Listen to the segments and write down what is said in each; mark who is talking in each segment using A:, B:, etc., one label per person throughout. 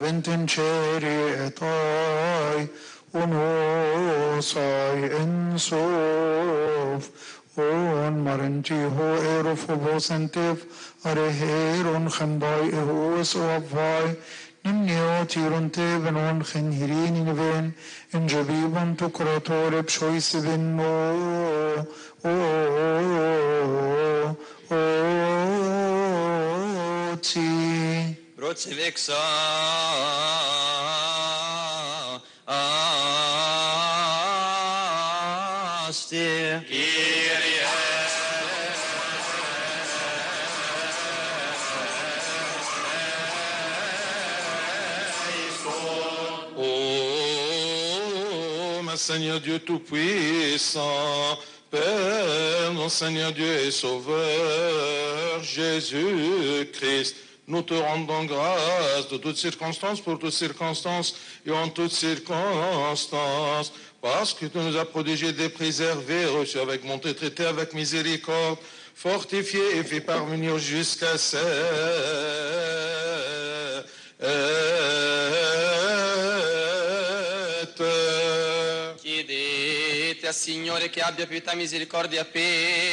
A: vincere tai unosai ensof on marinti ho erofobos entiv areheron khandai ehos ovai nimnio tirun teven on khenhirin inven in jabibon tukratore pshoisivin no o o ti
B: Procevexa asti.
C: Ô mon Seigneur Dieu Tout-Puissant, Père, mon Seigneur Dieu et Sauveur, Jésus-Christ, nous te rendons grâce de toutes circonstances pour toutes circonstances et en toutes circonstances, parce que tu nous as protégés des préservés, reçus avec bonté, traités avec miséricorde, fortifiés et fait parvenir jusqu'à cette heure.
B: Chiedete al Signore che abbia pietà e misericordia per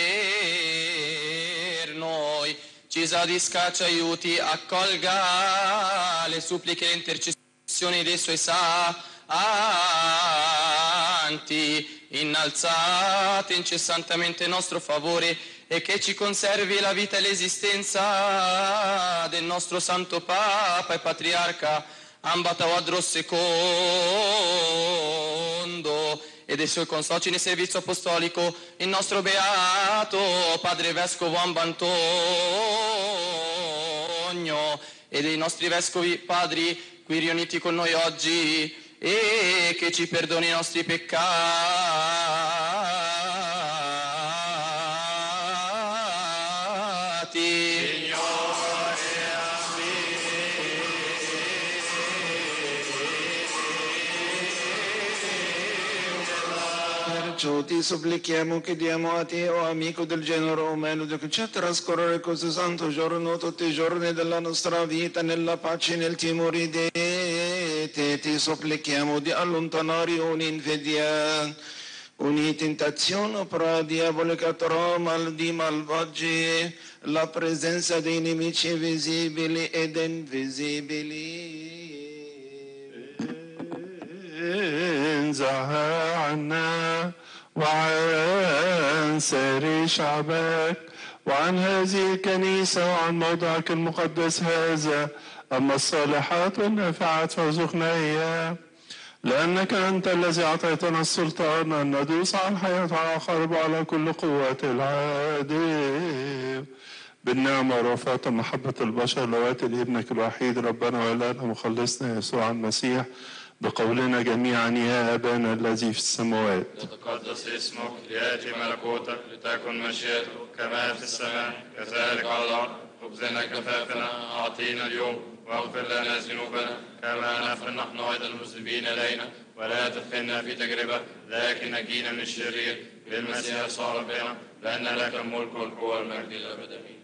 B: noi. Ci esaudisca, ci aiuti, accolga le suppliche e le intercessioni dei suoi santi, innalzate incessantemente in nostro favore e che ci conservi la vita e l'esistenza del nostro Santo Papa e Patriarca Ambatawadro II e dei suoi consoci nel servizio apostolico, il nostro beato Padre Vescovo Ambantonio e dei nostri vescovi padri qui riuniti con noi oggi e che ci perdoni i nostri peccati.
D: Perciò ti supplichiamo, chiediamo a te, o amico del genere umano, che ci trascorrere questo santo giorno, tutti i giorni della nostra vita, nella pace e nel timore di te. Ti supplichiamo di allontanare un'invidia, ogni tentazione pro diabolica, tro mal di malvagi, la presenza dei nemici visibili ed invisibili.
E: انزعها عنا وعن سائر شعبك وعن هذه الكنيسة وعن موضعك المقدس هذا أما الصالحات والنافعات فارزقنا إياه لأنك أنت الذي أعطيتنا السلطان أن ندوس على الحياة وعلى الخرب وعلى كل قوة العادي بالنعمة ورفعة محبة البشر لوات لابنك الوحيد ربنا وإلهنا مخلصنا يسوع المسيح بقولنا جميعا يا أبانا الذي في السماوات
F: يتقدس اسمك ليأتي ملكوتك لتكن مشيئتك كما في السماء كذلك على الأرض خبزنا كفافنا أعطينا اليوم واغفر لنا ذنوبنا كما نغفر نحن أيضا المذنبين إلينا ولا تدخلنا في تجربة لكن نجينا من الشرير بالمسيح يسوع ربنا لأن لك الملك والقوة والمجد الأبد آمين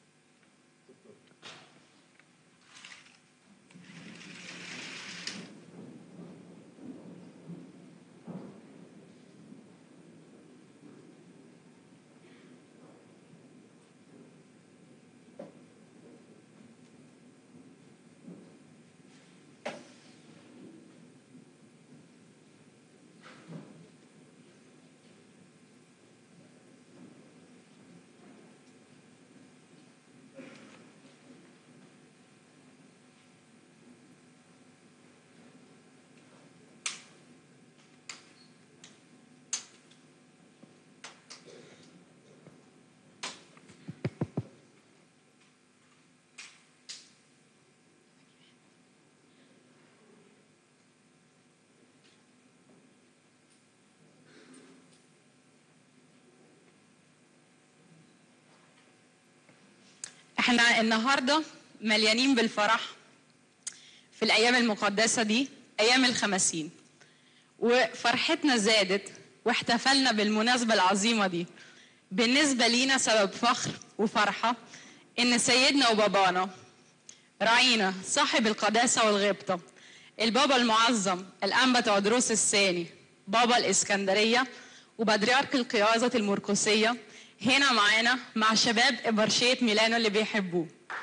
G: احنا النهارده مليانين بالفرح في الايام المقدسه دي ايام الخمسين وفرحتنا زادت واحتفلنا بالمناسبه العظيمه دي بالنسبه لينا سبب فخر وفرحه ان سيدنا وبابانا راعينا صاحب القداسة والغبطة البابا المعظم الأنبا تودروس الثاني بابا الإسكندرية وبطريرك القياظة المرقسية هنا معانا مع شباب إبرشية ميلانو اللي بيحبوه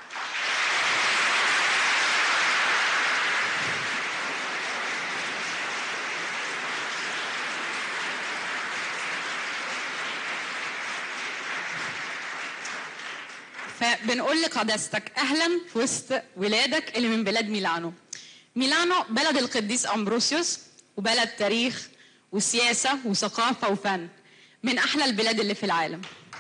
G: فبنقول لقداستك اهلا في وسط ولادك اللي من بلاد ميلانو ميلانو بلد القديس امبروسيوس وبلد تاريخ وسياسه وثقافه وفن من احلى البلاد اللي في العالم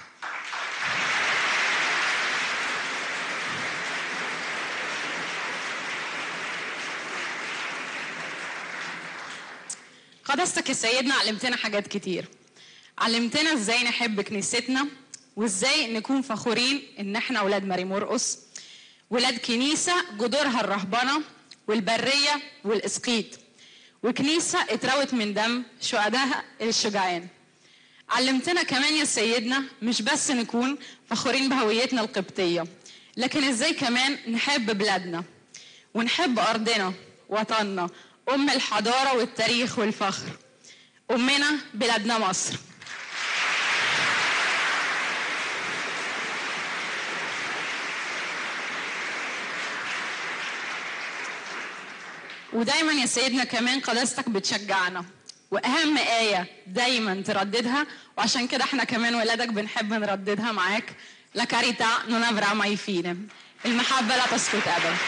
G: قداستك يا سيدنا علمتنا حاجات كتير علمتنا ازاي نحب كنيستنا وازاي نكون فخورين ان احنا اولاد ماري مرقس ولاد كنيسه جذورها الرهبنه والبريه والاسقيط وكنيسه اتروت من دم شهداء الشجعان علمتنا كمان يا سيدنا مش بس نكون فخورين بهويتنا القبطيه لكن ازاي كمان نحب بلادنا ونحب ارضنا وطننا ام الحضاره والتاريخ والفخر امنا بلادنا مصر ودايما يا سيدنا كمان قداستك بتشجعنا واهم ايه دايما ترددها وعشان كده احنا كمان ولادك بنحب نرددها معاك لا كاريتا non avrà mai fine المحبه لا تسقط ابدا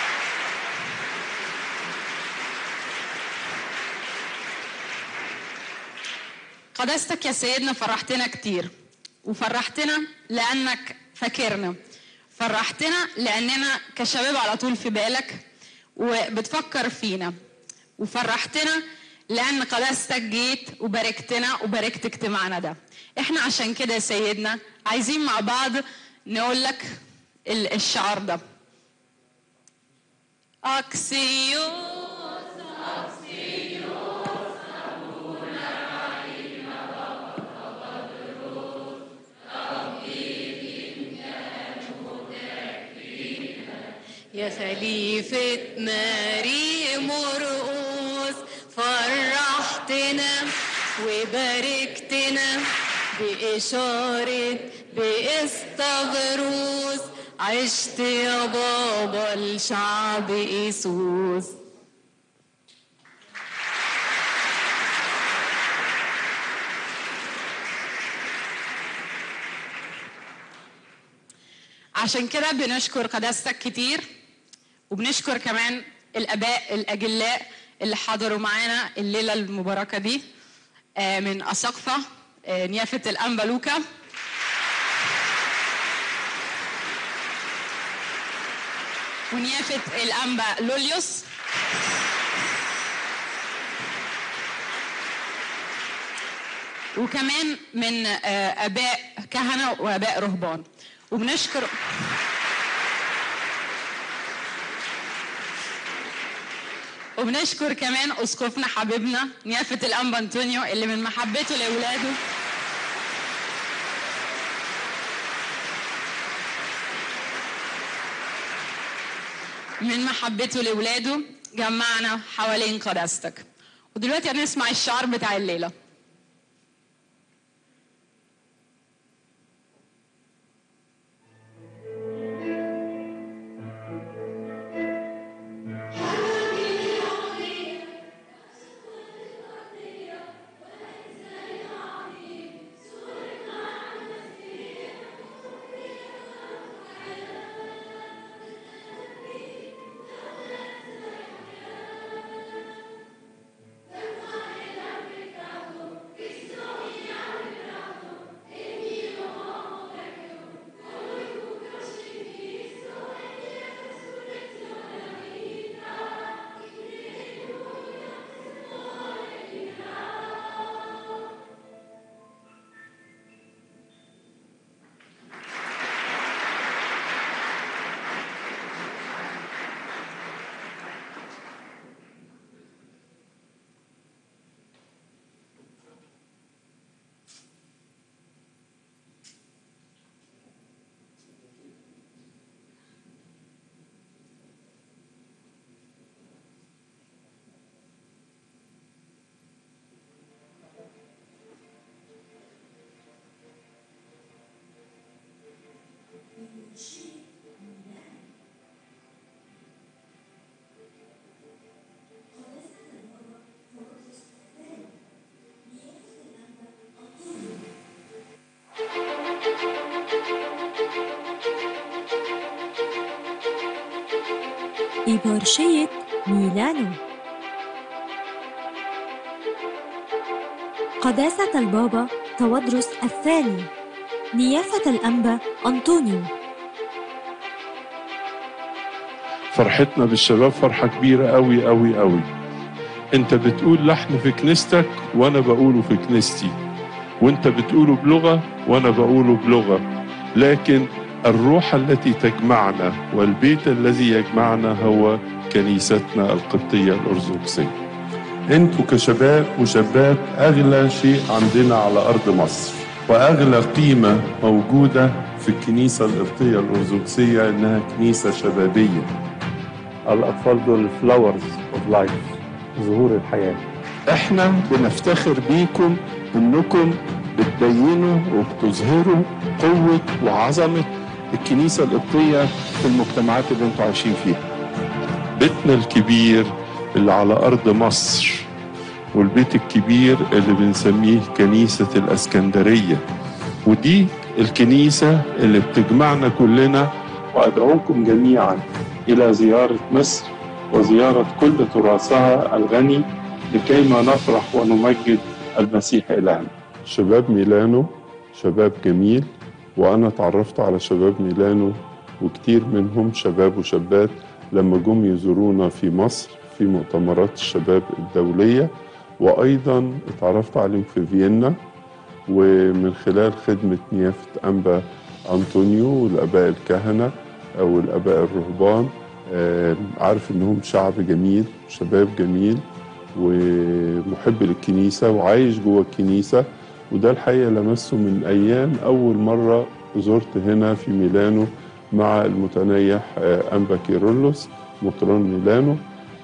G: قداستك يا سيدنا فرحتنا كتير وفرحتنا لانك فاكرنا فرحتنا لاننا كشباب على طول في بالك وبتفكر فينا وفرحتنا لان قداستك جيت وباركتنا وباركت اجتماعنا ده احنا عشان كده يا سيدنا عايزين مع بعض نقول لك ال- الشعار ده اكسيو
H: يا خليفة ماري مرقوس فرحتنا وباركتنا بإشارة بإستغروس عشت يا بابا الشعب إيسوس
G: عشان كده بنشكر قداستك كتير وبنشكر كمان الاباء الاجلاء اللي حضروا معانا الليله المباركه دي آه، من اساقفه آه، نيافه الانبا لوكا ونيافه الانبا لوليوس وكمان من آه، اباء كهنه واباء رهبان وبنشكر وبنشكر كمان اسقفنا حبيبنا نيافه الانبا انطونيو اللي من محبته لاولاده من محبته لاولاده جمعنا حوالين قداستك ودلوقتي هنسمع الشعار بتاع الليله
I: Thank إبرشية ميلانو قداسة البابا تودرس الثاني نيافة الأنبا أنطونيو
E: فرحتنا بالشباب فرحة كبيرة قوي قوي قوي انت بتقول لحن في كنيستك وانا بقوله في كنيستي وانت بتقوله بلغة وانا بقوله بلغة لكن الروح التي تجمعنا والبيت الذي يجمعنا هو كنيستنا القبطية الأرثوذكسية انتوا كشباب وشابات اغلى شيء عندنا على ارض مصر واغلى قيمه موجوده في الكنيسه القبطيه الارثوذكسيه انها كنيسه شبابيه
J: الأطفال دول فلاورز اوف لايف زهور الحياة
E: احنا بنفتخر بيكم انكم بتبينوا وبتظهروا قوه وعظمه الكنيسه القبطيه في المجتمعات اللي انتوا عايشين فيها بيتنا الكبير اللي على ارض مصر والبيت الكبير اللي بنسميه كنيسه الاسكندريه ودي الكنيسه اللي بتجمعنا كلنا وادعوكم جميعا الى زياره مصر وزياره كل تراثها الغني لكيما نفرح ونمجد المسيح الهنا شباب ميلانو شباب جميل وانا اتعرفت على شباب ميلانو وكتير منهم شباب وشابات لما جم يزورونا في مصر في مؤتمرات الشباب الدولية وأيضا اتعرفت عليهم في فيينا ومن خلال خدمة نيافة أنبا أنطونيو والآباء الكهنة أو الآباء الرهبان آه، عارف إنهم شعب جميل شباب جميل ومحب للكنيسة وعايش جوه الكنيسة وده الحقيقة لمسه من أيام أول مرة زرت هنا في ميلانو مع المتنيح آه، أنبا كيرلس مطران ميلانو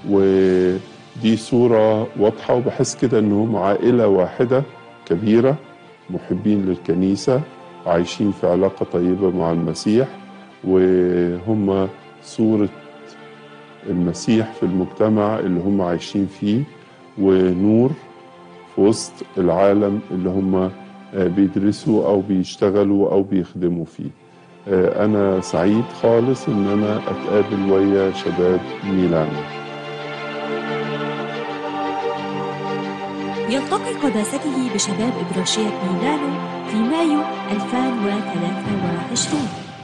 E: ودي صورة واضحة وبحس كده إنهم عائلة واحدة كبيرة محبين للكنيسة عايشين في علاقة طيبة مع المسيح وهم صورة المسيح في المجتمع اللي هم عايشين فيه ونور في وسط العالم اللي هم آه، بيدرسوا أو بيشتغلوا أو بيخدموا فيه آه، أنا سعيد خالص إن أنا أتقابل ويا شباب ميلانو
I: يلتقي قداسته بشباب إبراشية ميلانو في مايو 2023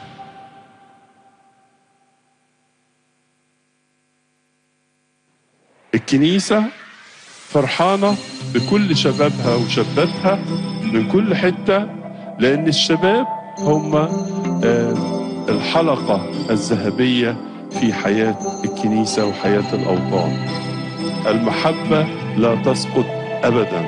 E: الكنيسة فرحانة بكل شبابها وشاباتها من كل حتة لأن الشباب هم آه، الحلقة الذهبية في حياة الكنيسة وحياة الأوطان المحبة لا تسقط أبداً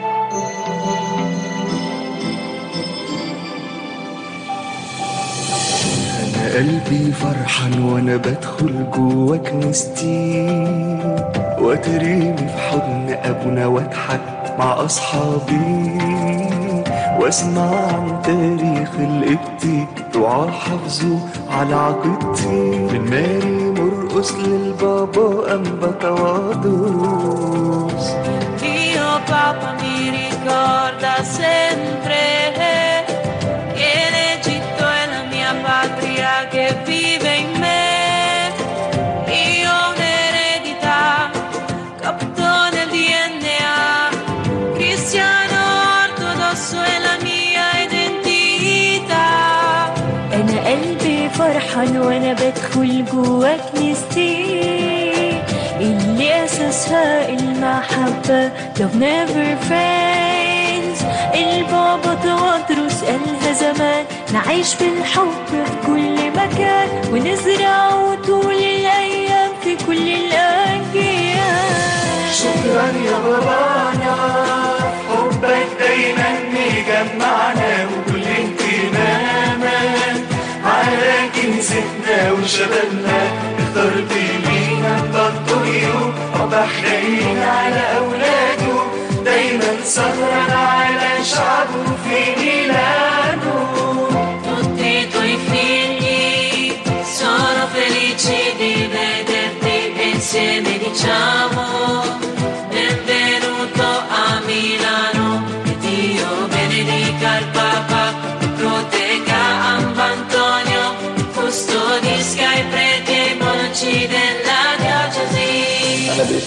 K: أنا قلبي فرحان وأنا بدخل جوا كنيستي وأترمي في حضن أبونا وأضحك مع أصحابي وأسمع عن تاريخ القبطي دعاء حافظه على عقيدتي من ماري مرقص للبابا أنبا تواضروس
H: Dio Papa mi ricorda sempre che l'Egitto è la mia patria che vive in me. Io ho un'eredità, capto nel DNA, cristiano ortodosso è la mia identità.
L: أنا قلبي فرحان وأنا بدخل جوا كنيستي اللي أساسها المحبة love never fails البابا تواترس قالها زمان نعيش بالحب في كل مكان ونزرعه طول الأيام في كل الأجيال
K: شكرا يا بابانا حبك دايما مجمعنا وكل اهتمامك على كنيستنا وشبابنا اخترت لينا بطريقه وضح دايما على اولاده دايما سهران على شعبه في ميلانو
H: Tutti i tuoi figli sono felici di vederti e insieme diciamo benvenuto a Milano e Dio benedica il Papa protegga Antonio custodisca i preti e monaci della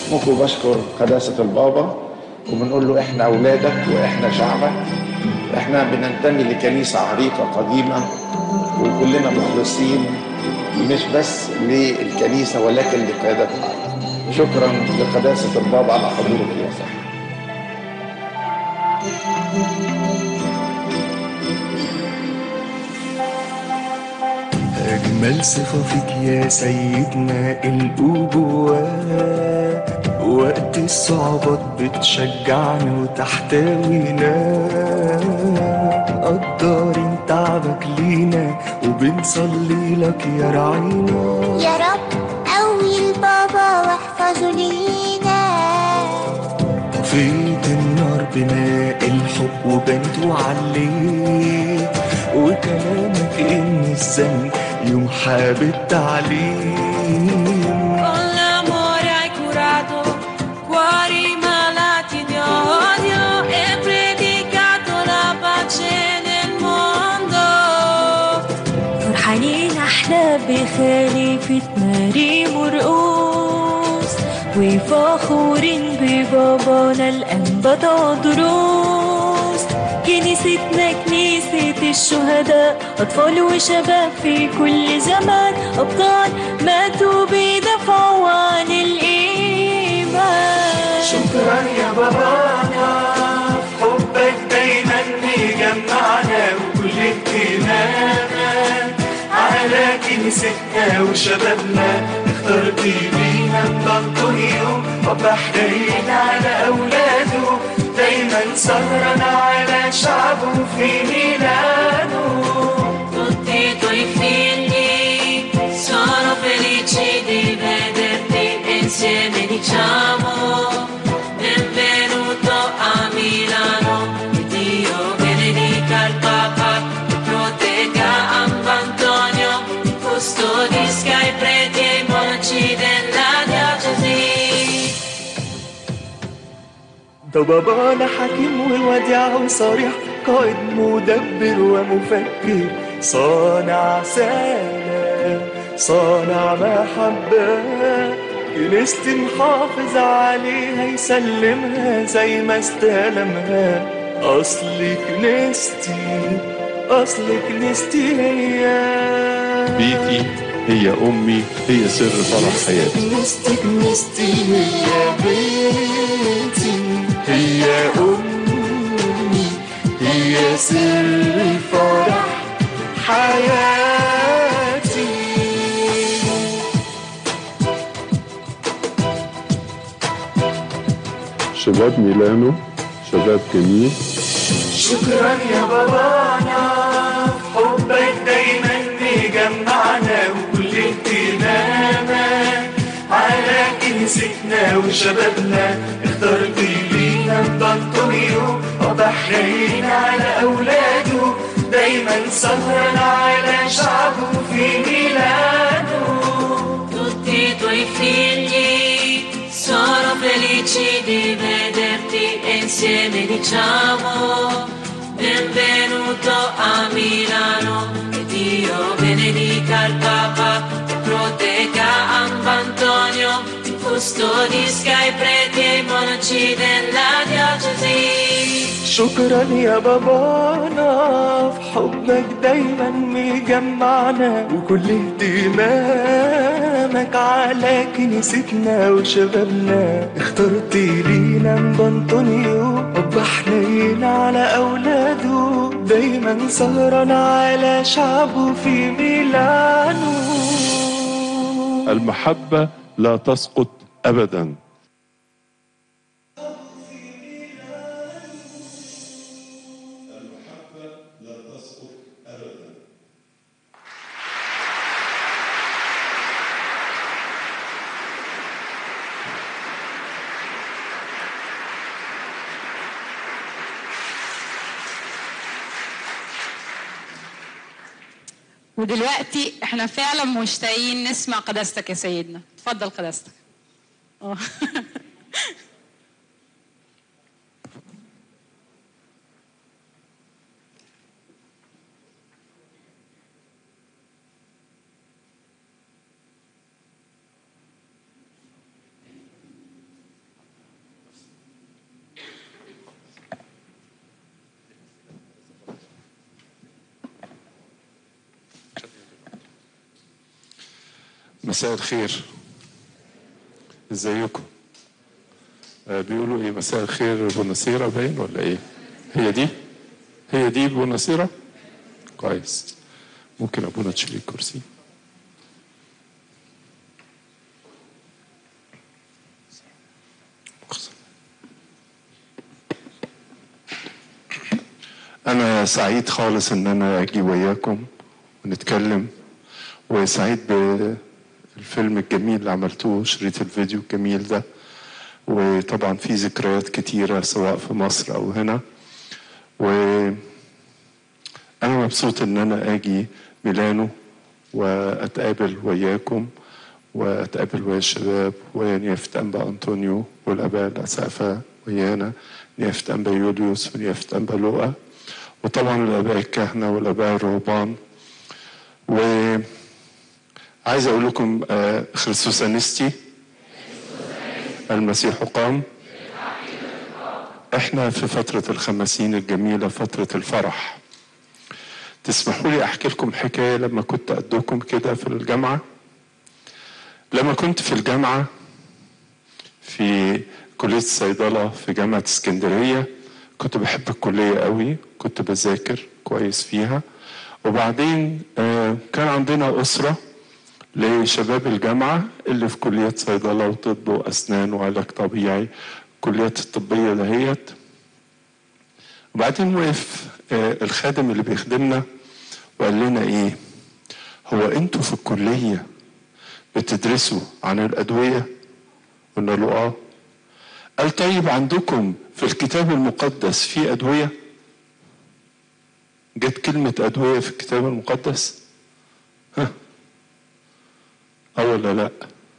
M: باسمكم بشكر قداسة البابا وبنقول له احنا اولادك واحنا شعبك احنا بننتمي لكنيسة عريقة قديمة وكلنا مخلصين مش بس للكنيسة ولكن لقيادتها شكرا لقداسة البابا على حضورك يا صاحبي
K: أجمل صفة فيك يا سيدنا الأبوة وقت الصعوبات بتشجعنا وتحتوينا مقدرين تعبك لينا وبنصلي لك يا رعينا
N: يا رب قوي البابا واحفظه لينا
K: طفيت النار بماء الحب وبنت وعليت وكلامك إن الذنب يمحى بالتعليم
H: Con l'amore hai curato cuori malati di odio e predicato la pace nel mondo.
L: فرحانين احنا بخليفة ماري مرقوس وفخورين ببابانا الأنبا دروس كنيستنا كنيسة الشهداء أطفال وشباب في كل زمان أبطال ماتوا بيدافعوا عن الإيمان
K: شكرا يا بابانا حبك دايما مجمعنا وكل اهتمامنا على كنيستنا وشبابنا اخترت بينا بنطونيو بابا حنين على اولاده دايما سهران على شعبه في ميلاده
H: Tutti i tuoi figli sono felici di vederti e insieme diciamo benvenuto a Milano e Dio benedica il Papa e protegga Ambo Antonio custodisca i preti e i monaci della diocesi
K: ده بابانا حكيم ووديع وصريح قائد مدبر ومفكر صانع سلام صانع محبة كنيستي محافظ عليها يسلمها زي ما استلمها أصل كنيستي أصل كنيستي هي
E: بيتي هي أمي هي سر فرح حياتي
K: كنيستي كنيستي هي بيتي هي أمي هي سر فرح حياتي
E: شباب ميلانو شباب جميل
K: شكرا يا بابانا حبك دايما مجمعنا وكل اهتمامك على كنيستنا وشبابنا اخترت لينا بانطونيو ابا حنين على اولاده دايما سهران على شعبه في ميلاده
H: Tutti i tuoi figli sono felici di vederti e insieme diciamo benvenuto a Milano e Dio benedica il Papa e protegga Ambo Antonio custodisca i preti e i monaci della diocesi
K: شكرا يا بابانا في حبك دايما مجمعنا وكل اهتمامك على كنيستنا وشبابنا اخترت لينا بانطونيو اب حنين على اولاده دايما سهران على شعبه في ميلانو
E: المحبة لا تسقط أبدا
G: ودلوقتي احنا فعلا مشتاقين نسمع قداستك يا سيدنا اتفضل قداستك اه
E: مساء الخير ازيكم آه بيقولوا ايه مساء الخير بونسيرة باين ولا ايه هي دي هي دي بونسيرة كويس ممكن ابونا تشيل الكرسي أنا سعيد خالص إن أنا أجي وياكم ونتكلم وسعيد بالفيلم الجميل اللي عملتوه شريط الفيديو الجميل ده وطبعا في ذكريات كتيرة سواء في مصر أو هنا وأنا مبسوط إن أنا أجي ميلانو وأتقابل وياكم وأتقابل ويا الشباب ويا نيافة أنبا أنطونيو والآباء الأسقفة ويانا نيافة أنبا يوليوس ونيافة أنبا لوقا وطبعا الآباء الكهنة والآباء الرهبان وعايز أقول لكم آه، خريستوس أنستي المسيح قام احنا في فترة الخمسين الجميلة فترة الفرح تسمحوا لي احكي لكم حكاية لما كنت قدكم كده في الجامعة لما كنت في الجامعة في كلية الصيدلة في جامعة اسكندرية كنت بحب الكلية قوي كنت بذاكر كويس فيها وبعدين آه، كان عندنا أسرة لشباب الجامعة اللي في كلية صيدلة وطب وأسنان وعلاج طبيعي كليات الطبية دهيت وبعدين وقف آه، الخادم اللي بيخدمنا وقال لنا ايه هو انتوا في الكلية بتدرسوا عن الأدوية قلنا له اه قال طيب عندكم في الكتاب المقدس في أدوية جت كلمة أدوية في الكتاب المقدس ها اه ولا لا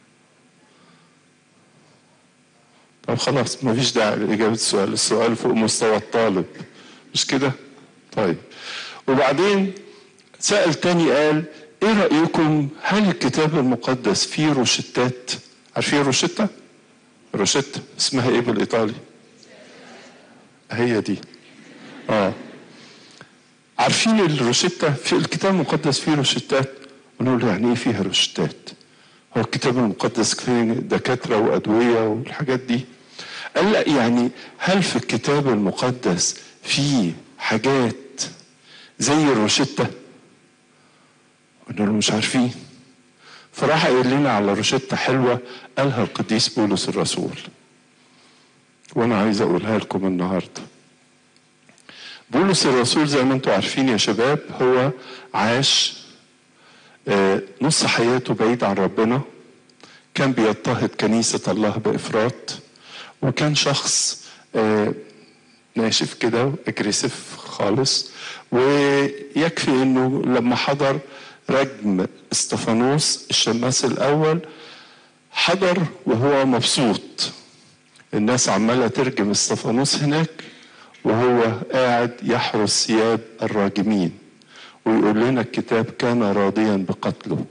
E: طب خلاص مفيش داعي لإجابة السؤال السؤال فوق مستوى الطالب مش كده طيب وبعدين سأل تاني قال ايه رأيكم هل الكتاب المقدس فيه روشتات عارفين روشتة روشتة اسمها ايه بالايطالي هي دي اه عارفين الروشتة في الكتاب المقدس فيه روشتات ونقول له يعني ايه فيها روشتات هو الكتاب المقدس فيه دكاترة وأدوية والحاجات دي قال لا يعني هل في الكتاب المقدس في حاجات زي الروشتة قلنا له مش عارفين فراح قايل لنا على روشتة حلوة قالها القديس بولس الرسول وانا عايز اقولها لكم النهارده بولس الرسول زي ما انتم عارفين يا شباب هو عاش آه، نص حياته بعيد عن ربنا كان بيضطهد كنيسة الله بإفراط وكان شخص آه، ناشف كده اجريسيف خالص ويكفي انه لما حضر رجم استفانوس الشماس الاول حضر وهو مبسوط الناس عماله ترجم استفانوس هناك وهو قاعد يحرس ثياب الراجمين ويقول لنا الكتاب كان راضيا بقتله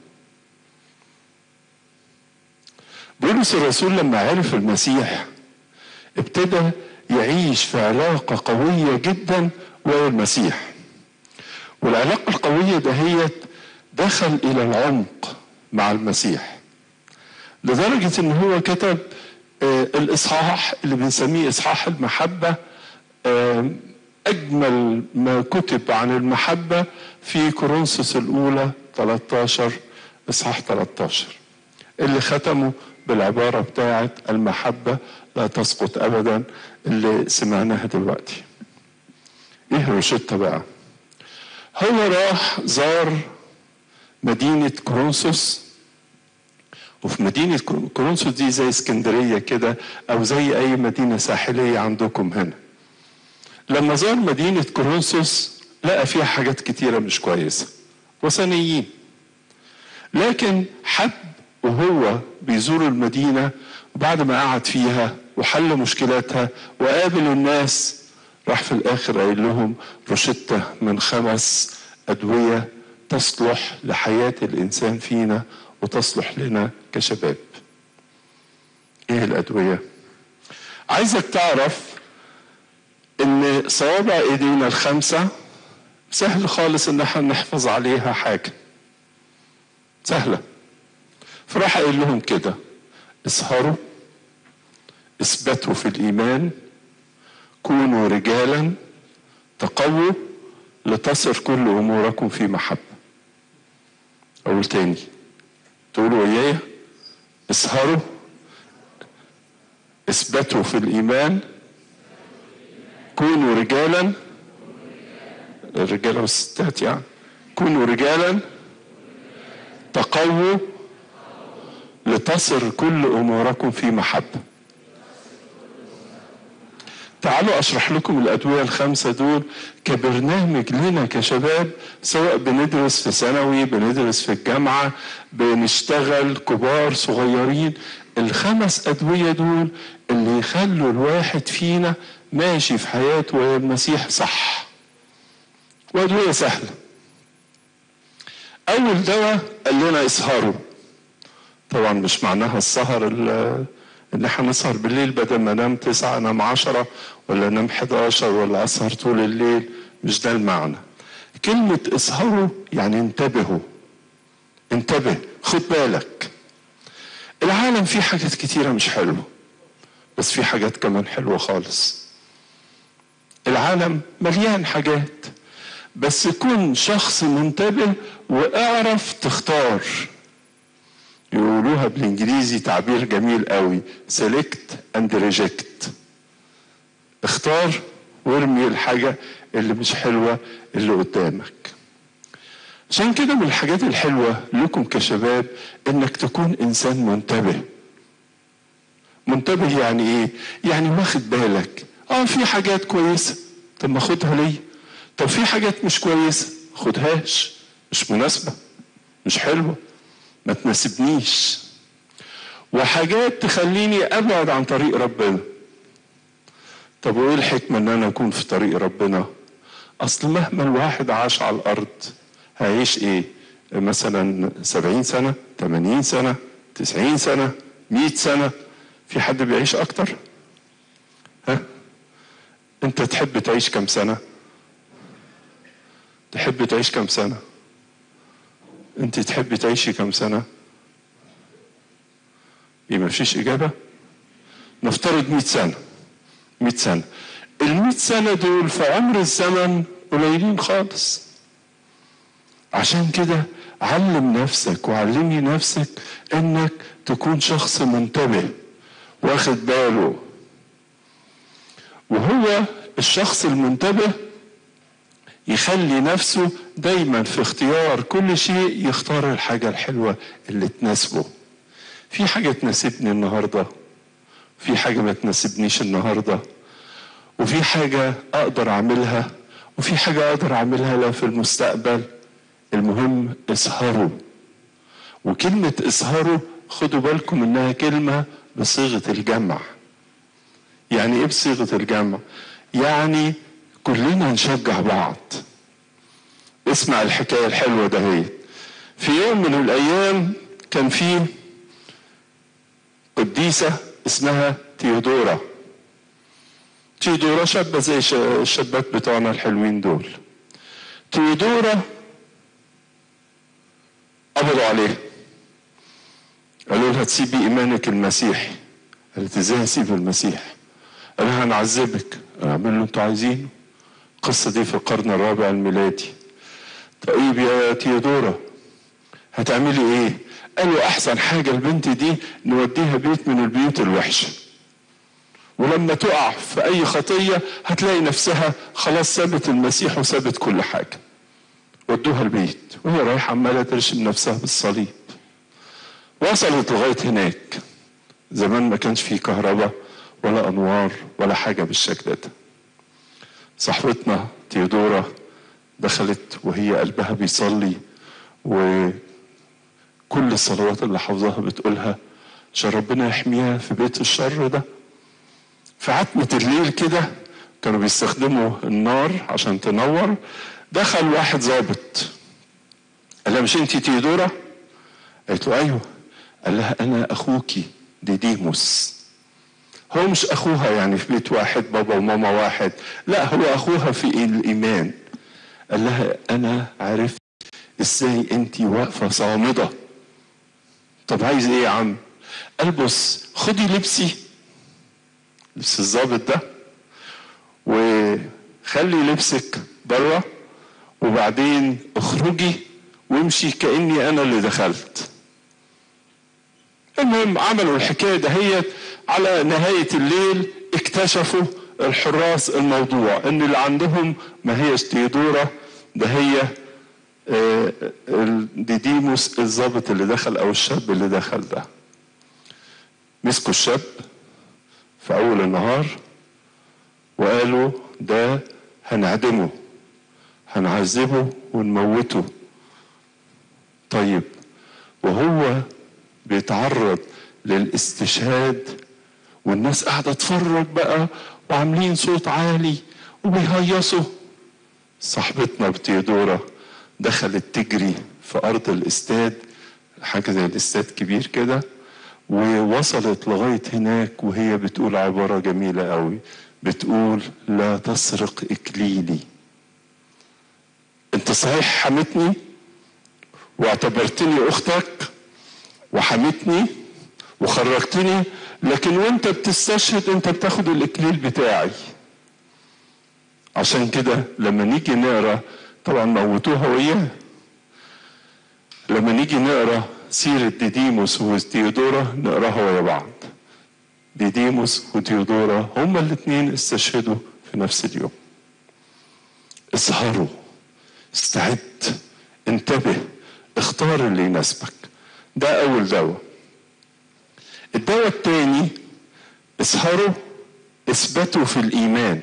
E: بولس الرسول لما عرف المسيح ابتدى يعيش في علاقة قوية جدا ويا المسيح والعلاقة القوية دهيت دخل إلى العمق مع المسيح لدرجة إن هو كتب آه، الإصحاح اللي بنسميه إصحاح المحبة آه، أجمل ما كتب عن المحبة في كورنثوس الأولى 13 إصحاح 13 اللي ختموا بالعبارة بتاعت المحبة لا تسقط أبدا اللي سمعناها دلوقتي إيه روشتة بقى هو راح زار مدينة كورنثوس وفي مدينة كورنثوس دي زي اسكندرية كده أو زي أي مدينة ساحلية عندكم هنا لما زار مدينة كورنثوس لقى فيها حاجات كتيرة مش كويسة وثنيين لكن حب وهو بيزور المدينة وبعد ما قعد فيها وحل مشكلاتها وقابل الناس راح في الآخر قايل لهم روشتة من خمس أدوية تصلح لحياة الإنسان فينا وتصلح لنا كشباب إيه الأدوية؟ عايزك تعرف إن صوابع إيدينا الخمسة سهل خالص إن احنا نحفظ عليها حاجة سهلة فراح قايل لهم كده اسهروا اثبتوا في الايمان كونوا رجالا تقووا لتصر كل اموركم في محبه اقول تاني تقولوا ويايا اسهروا اثبتوا في الايمان كونوا رجالا الرجاله والستات يعني كونوا رجالا تقووا لتصر كل اموركم في محبه تعالوا اشرح لكم الادويه الخمسه دول كبرنامج لنا كشباب سواء بندرس في ثانوي بندرس في الجامعه بنشتغل كبار صغيرين الخمس ادويه دول اللي يخلوا الواحد فينا ماشي في حياته ويا المسيح صح وادويه سهله اول دواء قال لنا اسهروا طبعا مش معناها السهر ال- ان احنا نسهر بالليل بدل ما انام تسعة انام عشرة ولا انام 11 ولا اسهر طول الليل مش ده المعنى كلمة اسهروا يعني انتبهوا انتبه خد بالك العالم فيه حاجات كتيرة مش حلوة بس في حاجات كمان حلوة خالص العالم مليان حاجات بس كن شخص منتبه واعرف تختار يقولوها بالانجليزي تعبير جميل قوي سيلكت اند ريجكت اختار وارمي الحاجة اللي مش حلوة اللي قدامك عشان كده من الحاجات الحلوة لكم كشباب انك تكون انسان منتبه منتبه يعني ايه يعني واخد بالك اه في حاجات كويسة طب ما خدها ليه طب في حاجات مش كويسة خدهاش مش مناسبة مش حلوة ما تناسبنيش وحاجات تخليني ابعد عن طريق ربنا طب وايه الحكمة ان انا اكون في طريق ربنا اصل مهما الواحد عاش على الارض هيعيش ايه مثلا سبعين سنة تمانين سنة تسعين سنة مئة سنة في حد بيعيش اكتر ها انت تحب تعيش كم سنة تحب تعيش كم سنة انت تحبي تعيشي كم سنة يبقى مفيش اجابة نفترض 100 سنة 100 سنة ال 100 سنة دول في عمر الزمن قليلين خالص عشان كده علم نفسك وعلمي نفسك انك تكون شخص منتبه واخد باله وهو الشخص المنتبه يخلي نفسه دايما في اختيار كل شيء يختار الحاجة الحلوة اللي تناسبه في حاجة تناسبني النهاردة في حاجة ما تناسبنيش النهاردة وفي حاجة أقدر أعملها وفي حاجة أقدر أعملها لا في المستقبل المهم اسهروا وكلمة اسهروا خدوا بالكم إنها كلمة بصيغة الجمع يعني إيه بصيغة الجمع؟ يعني كلنا نشجع بعض اسمع الحكاية الحلوة ده هي في يوم من الأيام كان في قديسة اسمها تيودورا تيودورا شابة زي ش- الشابات بتوعنا الحلوين دول تيودورا قبضوا عليها قالوا لها تسيبي إيمانك المسيحي قالت ازاي اسيب المسيح قال لها هنعذبك اعمل اللي انتوا عايزينه القصة دي في القرن الرابع الميلادي طيب يا تيودورا هتعملي ايه قالوا احسن حاجة البنت دي نوديها بيت من البيوت الوحشة ولما تقع في اي خطية هتلاقي نفسها خلاص سابت المسيح وسابت كل حاجة ودوها البيت وهي رايحة عمالة ترشم نفسها بالصليب وصلت لغاية هناك زمان ما كانش فيه كهرباء ولا انوار ولا حاجة بالشكل ده صاحبتنا تيودورا دخلت وهي قلبها بيصلي وكل الصلوات اللي حافظاها بتقولها عشان ربنا يحميها في بيت الشر ده في عتمة الليل كده كانوا بيستخدموا النار عشان تنور دخل واحد ظابط قال لها مش انت تيودورا قالت له ايوه قال لها انا اخوكي ديديموس هو مش اخوها يعني في بيت واحد بابا وماما واحد لا هو اخوها في الايمان قال لها انا عرفت ازاي انت واقفه صامده طب عايز ايه يا عم قال بص خدي لبسي لبس الظابط ده وخلي لبسك بره وبعدين اخرجي وامشي كاني انا اللي دخلت المهم عملوا الحكايه دهيت على نهايه الليل اكتشفوا الحراس الموضوع ان اللي عندهم ما هيش تيودوره ده هي آه، الديديموس الضابط اللي دخل او الشاب اللي دخل ده مسكوا الشاب في اول النهار وقالوا ده هنعدمه هنعذبه ونموته طيب وهو بيتعرض للاستشهاد والناس قاعده تتفرج بقى وعاملين صوت عالي وبيهيصوا صاحبتنا بتيودورا دخلت تجري في ارض الاستاد حاجه زي الاستاد كبير كده ووصلت لغايه هناك وهي بتقول عباره جميله قوي بتقول لا تسرق اكليلي انت صحيح حمتني واعتبرتني اختك وحمتني وخرجتني لكن وانت بتستشهد انت بتاخد الاكليل بتاعي عشان كده لما نيجي نقرا طبعا موتوها وياه لما نيجي نقرا سيرة ديديموس وتيودورا نقراها ويا بعض ديديموس وتيودورا هما الاثنين استشهدوا في نفس اليوم اسهروا استعد انتبه اختار اللي يناسبك ده اول دواء الدواء الثاني اسهروا اثبتوا في الايمان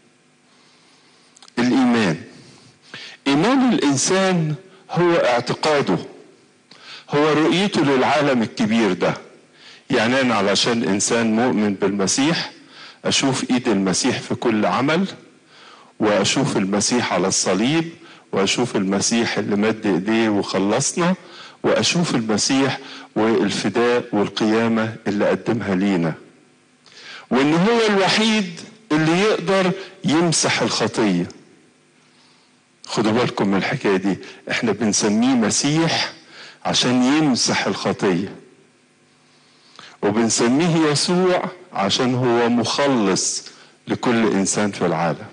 E: الايمان ايمان الانسان هو اعتقاده هو رؤيته للعالم الكبير ده يعني انا علشان انسان مؤمن بالمسيح اشوف ايد المسيح في كل عمل واشوف المسيح على الصليب واشوف المسيح اللي مد ايديه وخلصنا واشوف المسيح والفداء والقيامه اللي قدمها لينا وان هو الوحيد اللي يقدر يمسح الخطيه خدوا بالكم من الحكايه دي احنا بنسميه مسيح عشان يمسح الخطيه وبنسميه يسوع عشان هو مخلص لكل انسان في العالم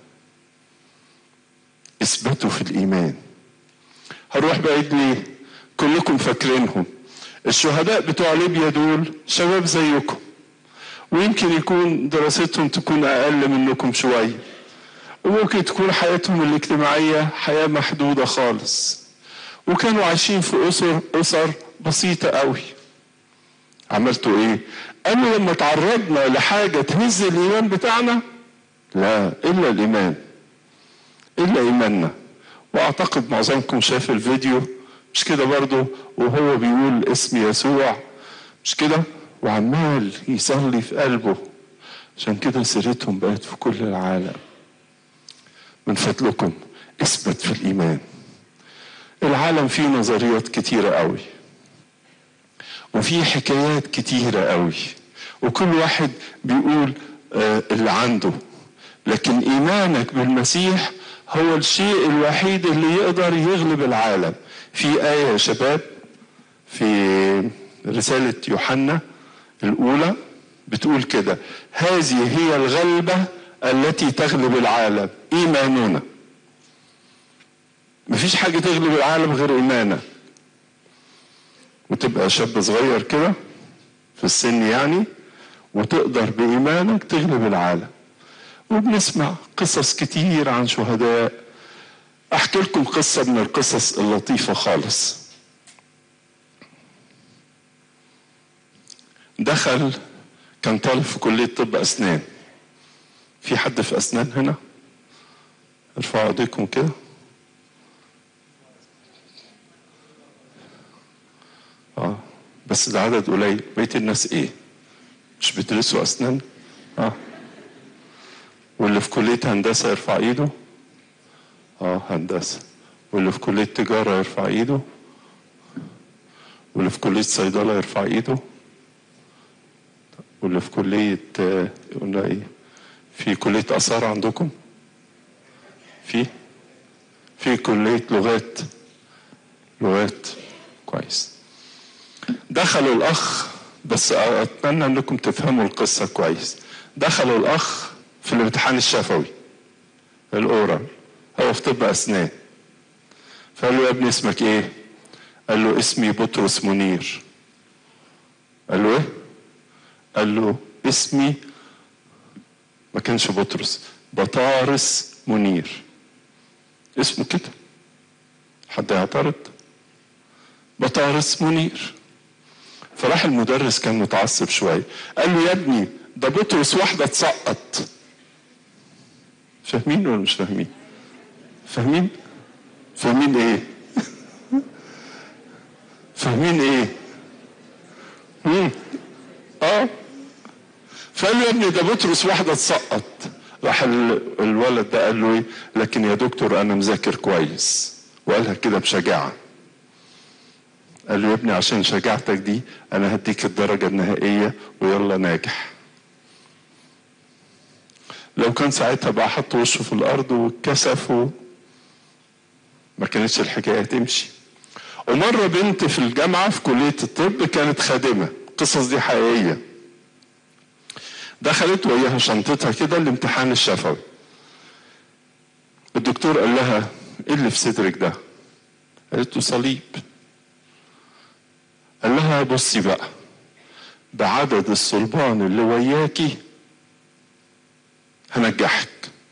E: اثبتوا في الايمان هنروح بعيد ليه كلكم فاكرينهم الشهداء بتوع ليبيا دول شباب زيكم ويمكن يكون دراستهم تكون اقل منكم شويه وممكن تكون حياتهم الاجتماعيه حياه محدوده خالص وكانوا عايشين في اسر اسر بسيطه قوي عملتوا ايه قالوا لما تعرضنا لحاجه تهز الايمان بتاعنا لا الا الايمان الا ايماننا واعتقد معظمكم شاف الفيديو مش كده برضه وهو بيقول اسم يسوع مش كده وعمال يصلي في قلبه عشان كده سيرتهم بقت في كل العالم من فضلكم اثبت في الايمان العالم فيه نظريات كتيره قوي وفي حكايات كتيره قوي وكل واحد بيقول آه اللي عنده لكن ايمانك بالمسيح هو الشيء الوحيد اللي يقدر يغلب العالم في آية يا شباب في رسالة يوحنا الأولى بتقول كده هذه هي الغلبة التي تغلب العالم إيماننا مفيش حاجة تغلب العالم غير إيمانك وتبقى شاب صغير كده في السن يعني وتقدر بإيمانك تغلب العالم وبنسمع قصص كتير عن شهداء احكي لكم قصه من القصص اللطيفه خالص دخل كان طالب في كليه طب اسنان في حد في اسنان هنا ارفعوا ايديكم كده اه بس ده عدد قليل بقيه الناس ايه مش بيدرسوا اسنان اه واللي في كليه هندسه يرفع ايده اه هندسه واللي في كليه تجاره يرفع ايده واللي في كليه صيدله يرفع ايده واللي في كليه آه، قلنا ايه في كليه اثار عندكم في في كليه لغات لغات كويس دخلوا الاخ بس اتمنى انكم تفهموا القصه كويس دخلوا الاخ في الامتحان الشفوي الاورال هو في طب اسنان فقال له يا ابني اسمك ايه قال له اسمي بطرس منير قال له ايه قال له اسمي ما كانش بطرس بطارس منير اسمه كده حد يعترض بطارس منير فراح المدرس كان متعصب شويه قال له يا ابني ده بطرس واحده تسقط فاهمين ولا مش فاهمين فاهمين فاهمين ايه فاهمين ايه مم. اه فقال له يا ابني ده بطرس واحده تسقط راح ال- الولد ده قال له ايه لكن يا دكتور انا مذاكر كويس وقالها كده بشجاعه قال له يا ابني عشان شجاعتك دي انا هديك الدرجه النهائيه ويلا ناجح لو كان ساعتها بقى حط وشه في الارض واتكسف و... ما كانتش الحكايه تمشي ومره بنت في الجامعه في كليه الطب كانت خادمه القصص دي حقيقيه دخلت وياها شنطتها كده الامتحان الشفوي الدكتور قال لها ايه اللي في صدرك ده قالت له صليب قال لها بصي بقى بعدد الصلبان اللي وياكي هنجحك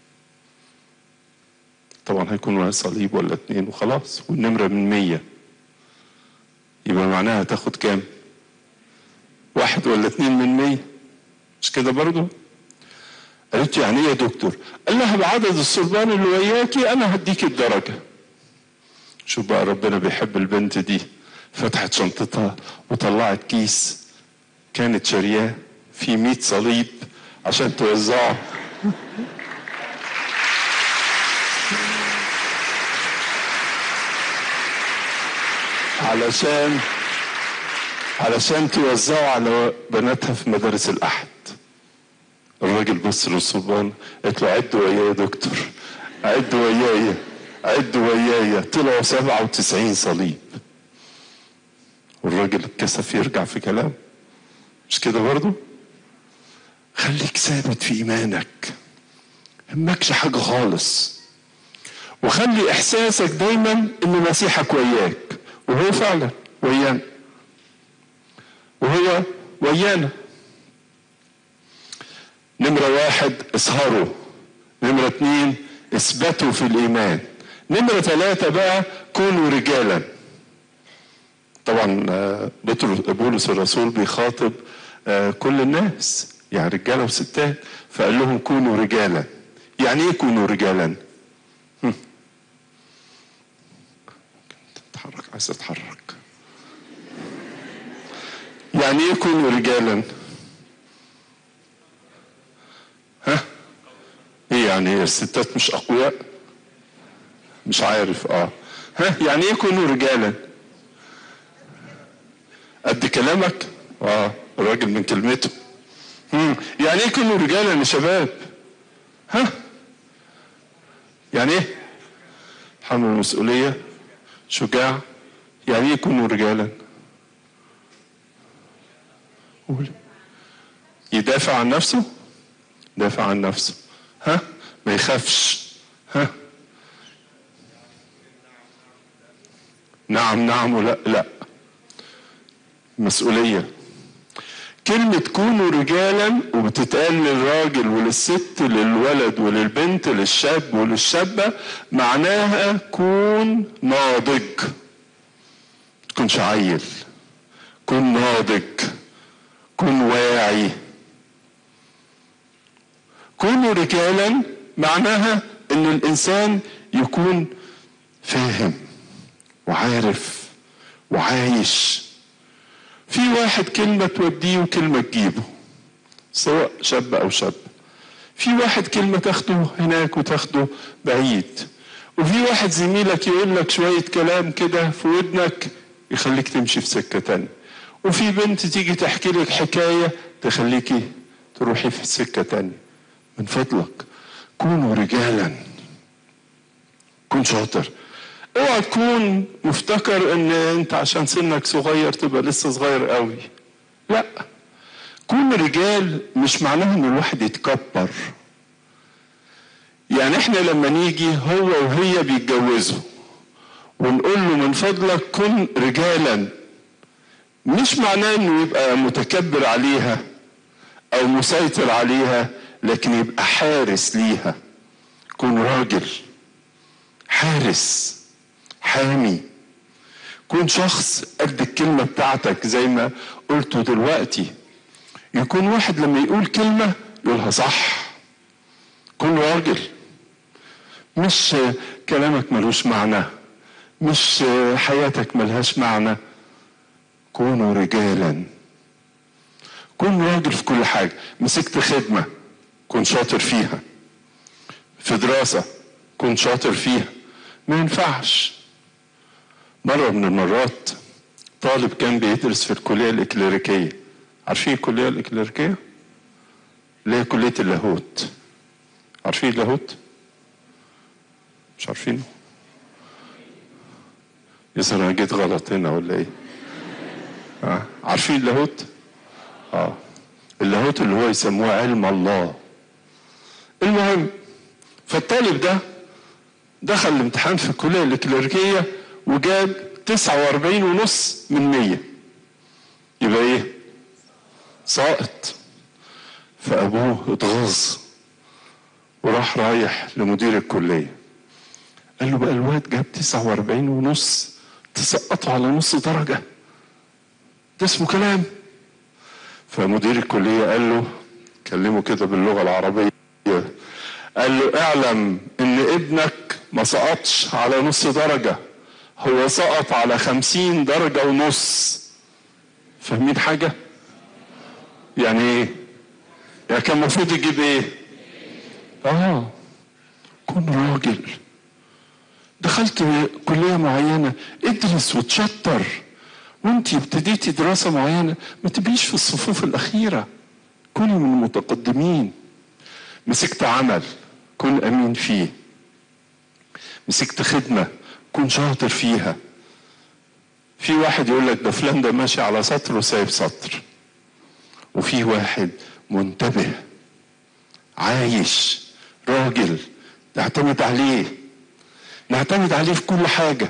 E: طبعا هيكون وراها صليب ولا اتنين وخلاص والنمرة من مية يبقى معناها تاخد كام واحد ولا اتنين من مية مش كده برضو قالت له يعني ايه يا دكتور قال لها بعدد الصلبان اللي وياكي انا هديك الدرجة شوف بقى ربنا بيحب البنت دي فتحت شنطتها وطلعت كيس كانت شارياه فيه 100 صليب عشان توزعه علشان علشان توزعه على بناتها في مدارس الأحد الراجل بص للصبان قالت له عد ويايا يا دكتور عد ويايا عد ويايا طلعوا 97 صليب والراجل اتكسف يرجع في كلام مش كده برضو خليك ثابت في ايمانك همكش حاجه خالص وخلي احساسك دايما ان مسيحك وياك وهو فعلا ويانا وهو ويانا نمرة واحد اسهروا نمرة اتنين اثبتوا في الإيمان نمرة ثلاثة بقى كونوا رجالا طبعا آه، بطرس بولس الرسول بيخاطب آه، كل الناس يعني رجاله وستات فقال لهم كونوا رجالا يعني ايه كونوا رجالا هم. تتحرك عايز تتحرك يعني ايه كونوا رجالا ها ايه يعني إيه؟ الستات مش اقوياء مش عارف اه ها يعني ايه كونوا رجالا قد كلامك اه الراجل من كلمته مم. يعني ايه كونوا رجالا يا شباب ها يعني ايه حمل المسؤولية شجاع يعني ايه يكونوا رجالا قول يدافع عن نفسه يدافع عن نفسه ها ما يخافش ها نعم نعم ولا لا مسؤولية كلمة كونوا رجالا وبتتقال للراجل وللست للولد وللبنت للشاب وللشابة معناها كون ناضج تكونش عيل كن ناضج كن واعي كونوا رجالا معناها ان الانسان يكون فاهم وعارف وعايش في واحد كلمة توديه وكلمة تجيبه سواء شاب أو شاب في واحد كلمة تاخده هناك وتاخده بعيد وفي واحد زميلك يقول لك شوية كلام كده في ودنك يخليك تمشي في سكة تانية وفي بنت تيجي تحكي لك حكاية تخليكي تروحي في سكة تانية من فضلك كونوا رجالا كن شاطر اوعى تكون مفتكر ان انت عشان سنك صغير تبقى لسه صغير قوي لا كون رجال مش معناه ان الواحد يتكبر يعني احنا لما نيجي هو وهي بيتجوزوا ونقول له من فضلك كن رجالا مش معناه انه يبقى متكبر عليها او مسيطر عليها لكن يبقى حارس ليها كن راجل حارس حامي كون شخص قد الكلمة بتاعتك زي ما قلته دلوقتي يكون واحد لما يقول كلمة يقولها صح كن راجل مش كلامك ملوش معنى مش حياتك ملهاش معنى كونوا رجالا كن راجل في كل حاجة مسكت خدمة كن شاطر فيها في دراسة كن شاطر فيها ما ينفعش مرة من المرات طالب كان بيدرس في الكلية الإكليريكية عارفين الكلية الإكليريكية؟ اللي هي كلية اللاهوت عارفين اللاهوت؟ مش عارفينه؟ يا انا جيت غلط هنا ولا ايه؟ آه. عارفين اللاهوت؟ اه اللاهوت اللي هو يسموه علم الله المهم فالطالب ده دخل الامتحان في الكلية الإكليريكية وجاب 49 ونص من 100 يبقى ايه؟ ساقط فأبوه اتغاظ وراح رايح لمدير الكلية قال له بقى الواد جاب 49 ونص تسقطه على نص درجة ده اسمه كلام فمدير الكلية قال له كلمه كده باللغة العربية قال له اعلم ان ابنك ما سقطش على نص درجة هو سقط على خمسين درجة ونص فاهمين حاجة يعني ايه يعني كان المفروض يجيب ايه اه كن راجل دخلت كلية معينة ادرس وتشطر وانت ابتديتي دراسة معينة ما تبقيش في الصفوف الأخيرة كوني من المتقدمين مسكت عمل كن أمين فيه مسكت خدمة كن شاطر فيها في واحد يقول لك ده فلان ده ماشي على سطر وسايب سطر وفي واحد منتبه عايش راجل نعتمد عليه نعتمد عليه في كل حاجه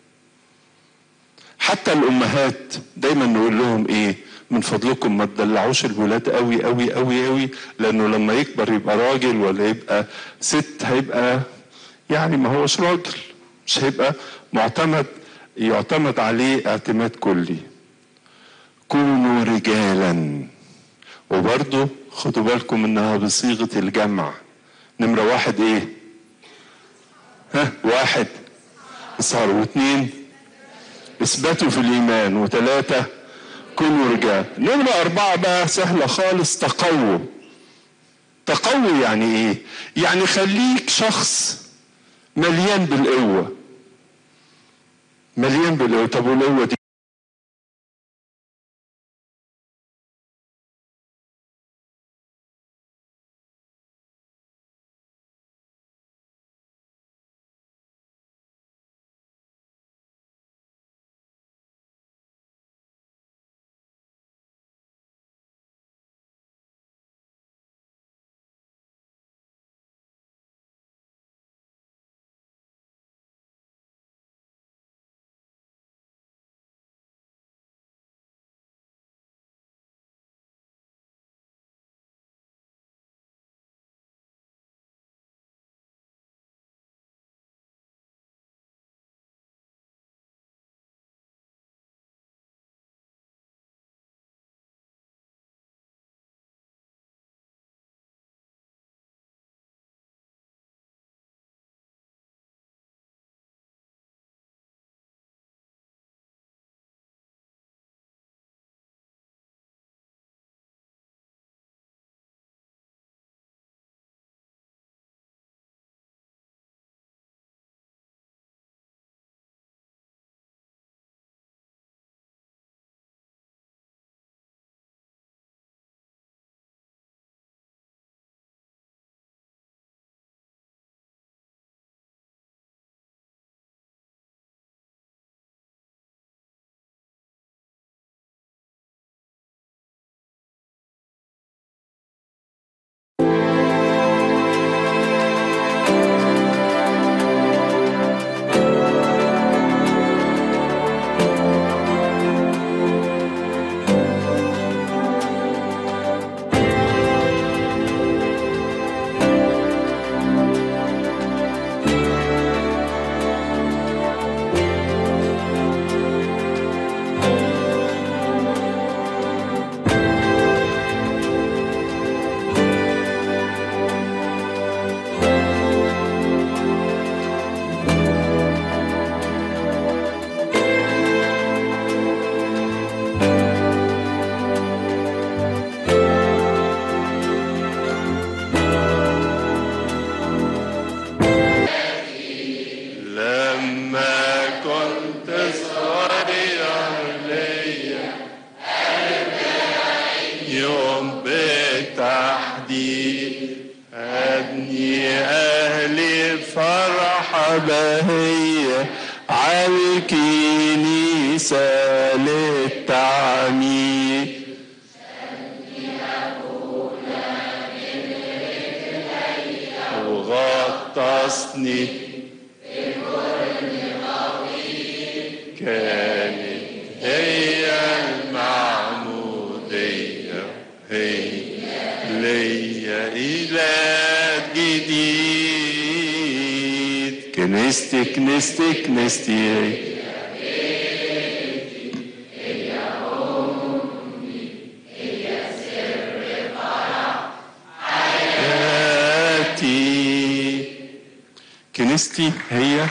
E: حتى الامهات دايما نقول لهم ايه من فضلكم ما تدلعوش الولاد قوي قوي قوي قوي لانه لما يكبر يبقى راجل ولا يبقى ست هيبقى يعني ما هوش راجل مش هيبقى معتمد يعتمد عليه اعتماد كلي كونوا رجالا وبرضه خدوا بالكم انها بصيغه الجمع نمره واحد ايه ها واحد اصهار واثنين اثبتوا في الايمان وثلاثه كونوا رجال نمره اربعه بقى سهله خالص تقووا تقوي يعني ايه يعني خليك شخص مليان بالقوه مليان بالقوه طب والقوه دي بهية عالكنيسة للتعميق وغطسني كانت هي المعمودية هي ليا إيلاد جديد كنيستي كنيستي كنيستي حياتي كنيستي هي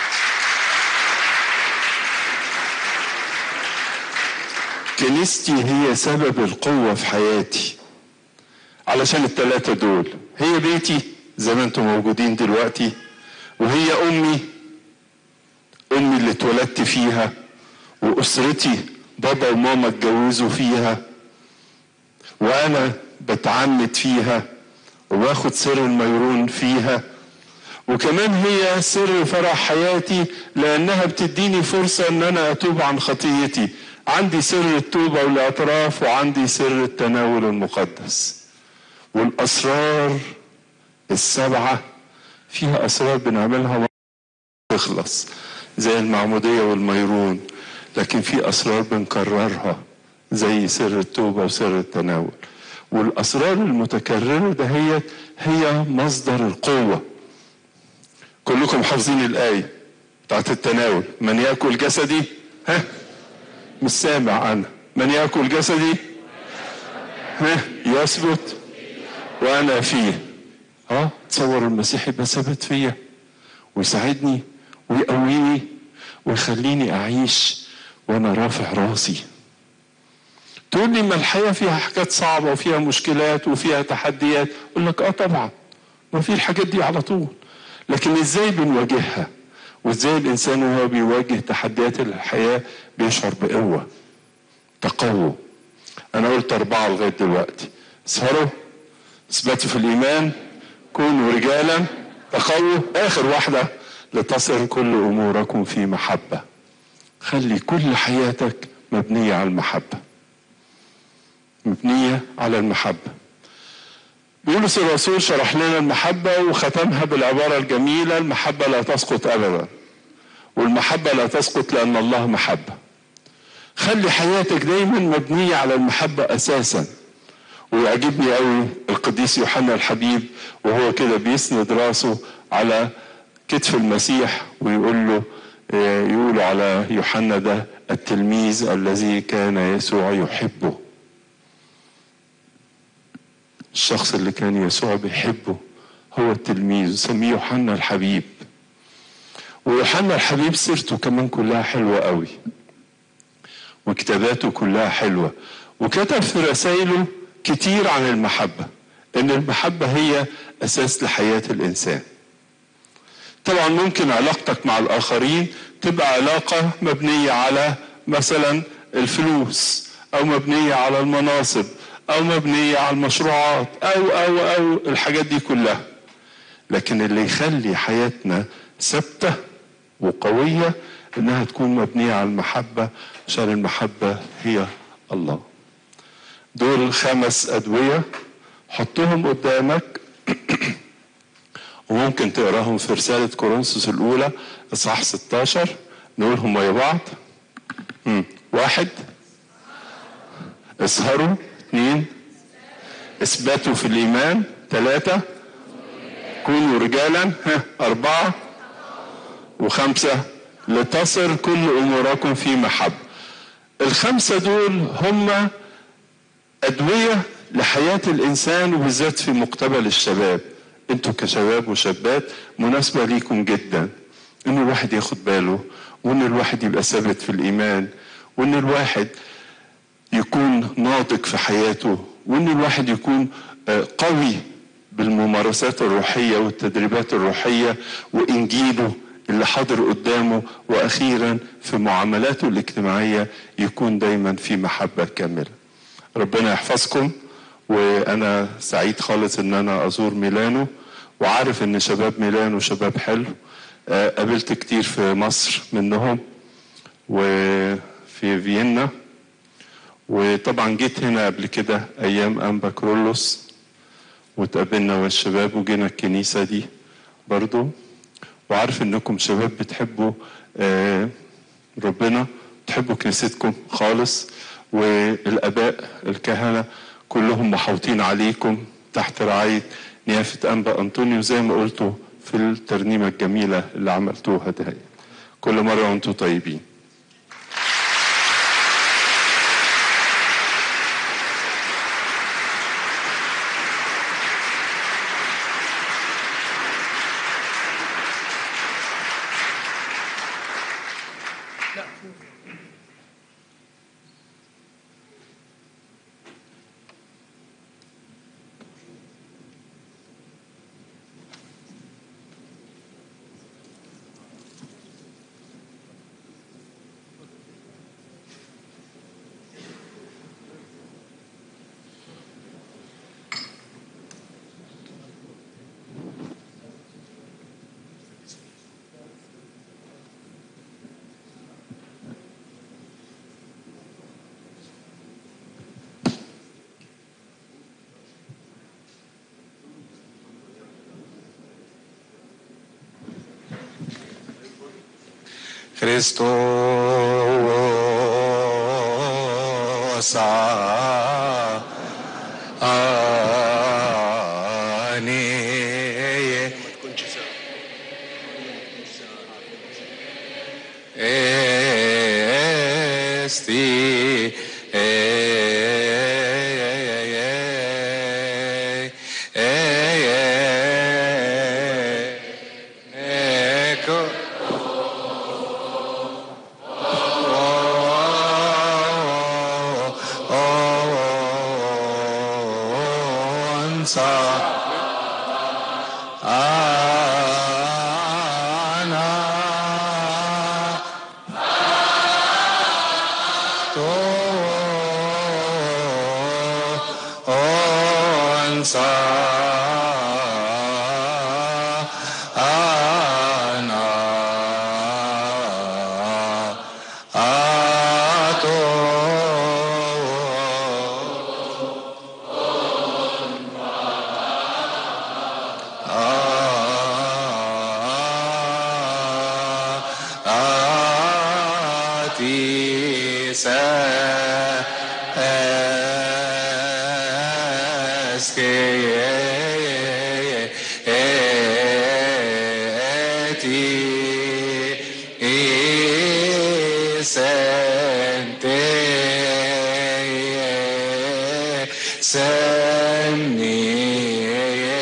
E: كنيستي هي سبب القوة في حياتي علشان التلاتة دول هي بيتي زي ما انتم موجودين دلوقتي وهي أمي أمي اللي اتولدت فيها وأسرتي بابا وماما اتجوزوا فيها وأنا بتعمد فيها وباخد سر الميرون فيها وكمان هي سر فرح حياتي لأنها بتديني فرصة إن أنا أتوب عن خطيتي عندي سر التوبة والاعتراف وعندي سر التناول المقدس والأسرار السبعة فيها أسرار بنعملها ما تخلص زي المعمودية والميرون لكن في أسرار بنكررها زي سر التوبة وسر التناول والأسرار المتكررة دهيت هي مصدر القوة كلكم حافظين الآية بتاعت التناول من يأكل جسدي ها مش سامع أنا من يأكل جسدي ها يثبت وأنا فيه اه تصور المسيح يبقى ثابت فيا ويساعدني ويقويني ويخليني أعيش وأنا رافع راسي تقول لي ما الحياة فيها حاجات صعبة وفيها مشكلات وفيها تحديات أقول لك آه طبعا ما في الحاجات دي على طول لكن إزاي بنواجهها وإزاي الإنسان وهو بيواجه تحديات الحياة بيشعر بقوة تقوى أنا قلت أربعة لغاية دلوقتي اسهروا اثبتوا في الإيمان كونوا رجالا تقووا آخر واحدة لتصل كل أموركم في محبة خلي كل حياتك مبنية على المحبة مبنية على المحبة بولس الرسول شرح لنا المحبة وختمها بالعبارة الجميلة المحبة لا تسقط أبدا والمحبة لا تسقط لأن الله محبة خلي حياتك دايما مبنية على المحبة أساسا ويعجبني قوي القديس يوحنا الحبيب وهو كده بيسند راسه على كتف المسيح ويقول له يقولوا على يوحنا ده التلميذ الذي كان يسوع يحبه الشخص اللي كان يسوع بيحبه هو التلميذ سميه يوحنا الحبيب ويوحنا الحبيب سيرته كمان كلها حلوة قوي وكتاباته كلها حلوة وكتب في رسائله كتير عن المحبة ان المحبة هي اساس لحياة الانسان طبعا ممكن علاقتك مع الاخرين تبقى علاقة مبنية على مثلا الفلوس او مبنية على المناصب او مبنية على المشروعات او او او الحاجات دي كلها لكن اللي يخلي حياتنا ثابتة وقوية انها تكون مبنية على المحبة عشان المحبة هي الله دول خمس ادوية حطهم قدامك وممكن تقراهم في رسالة كورنثوس الأولى إصحاح 16 نقولهم ويا بعض مم. واحد اسهروا اثنين اثبتوا في الإيمان ثلاثة كونوا رجالا ها أربعة وخمسة لتصر كل أموركم في محبة الخمسة دول هم أدوية لحياة الإنسان وبالذات في مقتبل الشباب انتوا كشباب وشابات مناسبة ليكم جدا ان الواحد ياخد باله وان الواحد يبقى ثابت في الايمان وان الواحد يكون ناضج في حياته وان الواحد يكون قوي بالممارسات الروحية والتدريبات الروحية وانجيله اللي حاضر قدامه واخيرا في معاملاته الاجتماعية يكون دايما في محبة كاملة ربنا يحفظكم وانا سعيد خالص ان انا ازور ميلانو وعارف ان شباب ميلانو شباب حلو آه، قابلت كتير في مصر منهم وفي فيينا وطبعا جيت هنا قبل كده ايام انبا كرولوس وتقابلنا والشباب وجينا الكنيسة دي برضو وعارف انكم شباب بتحبوا آه، ربنا تحبوا كنيستكم خالص والاباء الكهنة كلهم محوطين عليكم تحت رعاية نيافة انبا انطونيو زي ما قلتوا في الترنيمة الجميلة اللي عملتوها ده كل مرة وانتم طيبين
K: Χριστός عني Esти Ecco onsa ana to onsa ana ato ati sa eske eti isente senni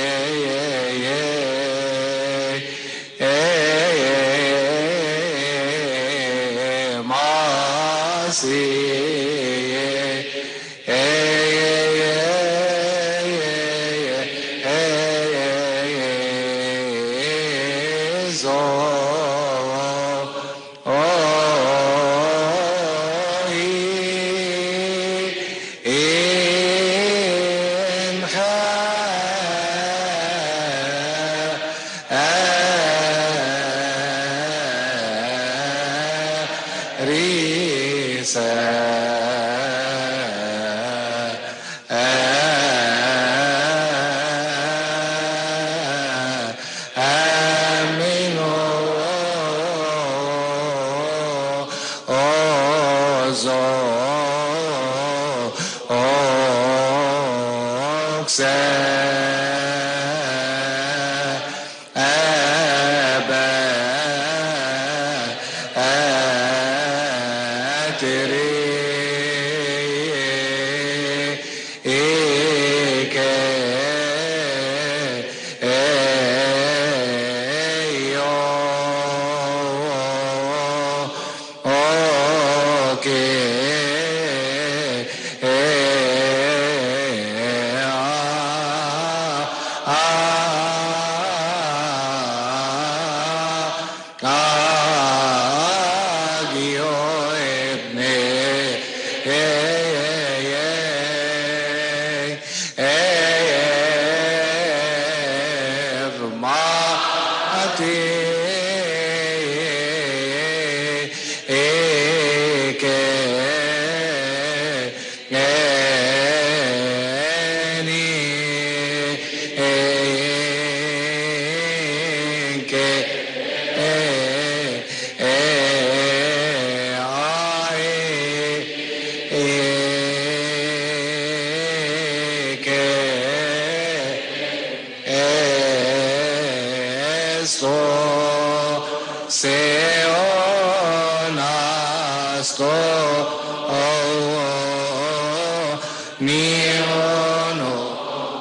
K: mio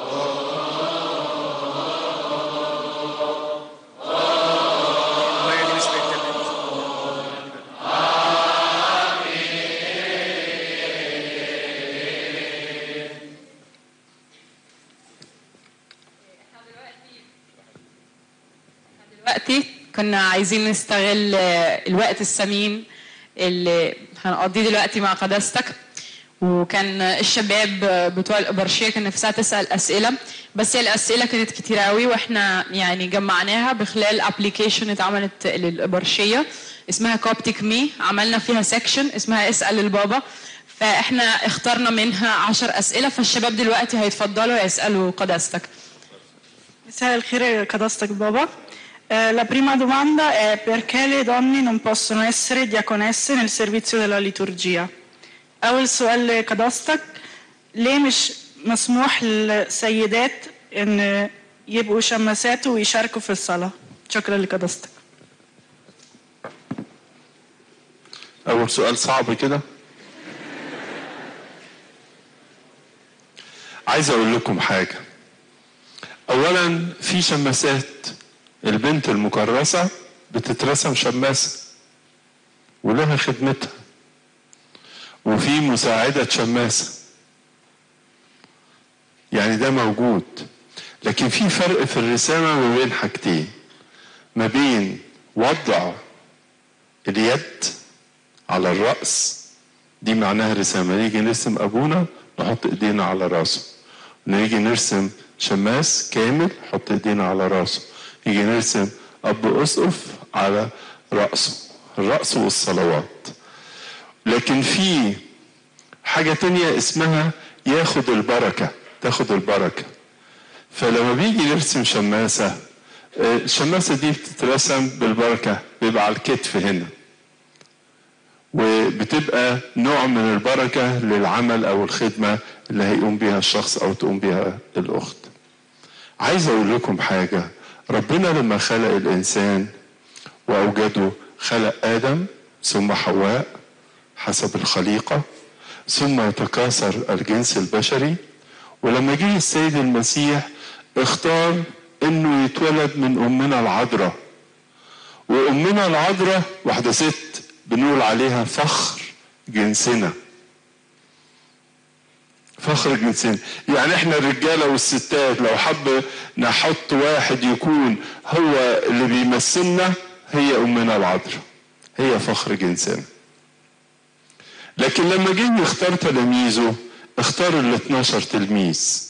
G: دلوقتي كنا عايزين نستغل آه، الوقت الثمين اللي هنقضيه دلوقتي مع قداستك وكان الشباب آه، بتوع الإبرشية كان نفسها تسأل أسئلة بس هي الأسئلة كانت كتير قوي واحنا يعني جمعناها بخلال ابلكيشن اتعملت للإبرشية اسمها كوبتيك مي عملنا فيها سيكشن اسمها اسأل البابا فاحنا اخترنا منها عشر أسئلة فالشباب دلوقتي هيتفضلوا يسألوا قداستك
O: مساء الخير قداستك بابا Eh, la prima domanda è perché le donne non possono essere diaconesse nel servizio della liturgia أول سؤال لقداستك ليه مش مسموح للسيدات إن يبقوا شماسات ويشاركوا في الصلاة شكرا لقداستك
E: أول سؤال صعب كده عايز أقول لكم حاجة أولا في شماسات البنت المكرسة بتترسم شماسة ولها خدمتها وفي مساعدة شماسة يعني ده موجود لكن في فرق في الرسامة ما بين حاجتين ما بين وضع اليد على الرأس دي معناها رسامة نيجي نرسم أبونا نحط إيدينا على راسه نيجي نرسم شماس كامل نحط إيدينا على راسه نيجي نرسم أب أسقف على رأسه الرأس والصلوات لكن في حاجة تانية اسمها ياخد البركة تاخد البركة فلما بيجي نرسم شماسة آه، الشماسة دي بتترسم بالبركة بيبقى على الكتف هنا وبتبقى نوع من البركة للعمل أو الخدمة اللي هيقوم بيها الشخص أو تقوم بيها الأخت عايز أقول لكم حاجة ربنا لما خلق الإنسان وأوجده خلق آدم ثم حواء حسب الخليقة ثم يتكاثر الجنس البشري ولما جه السيد المسيح اختار انه يتولد من امنا العذراء وامنا العذراء واحده ست بنقول عليها فخر جنسنا فخر جنسنا يعني احنا الرجاله والستات لو حب نحط واحد يكون هو اللي بيمثلنا هي امنا العذراء هي فخر جنسنا لكن لما جه يختار تلاميذه اختار ال 12 تلميذ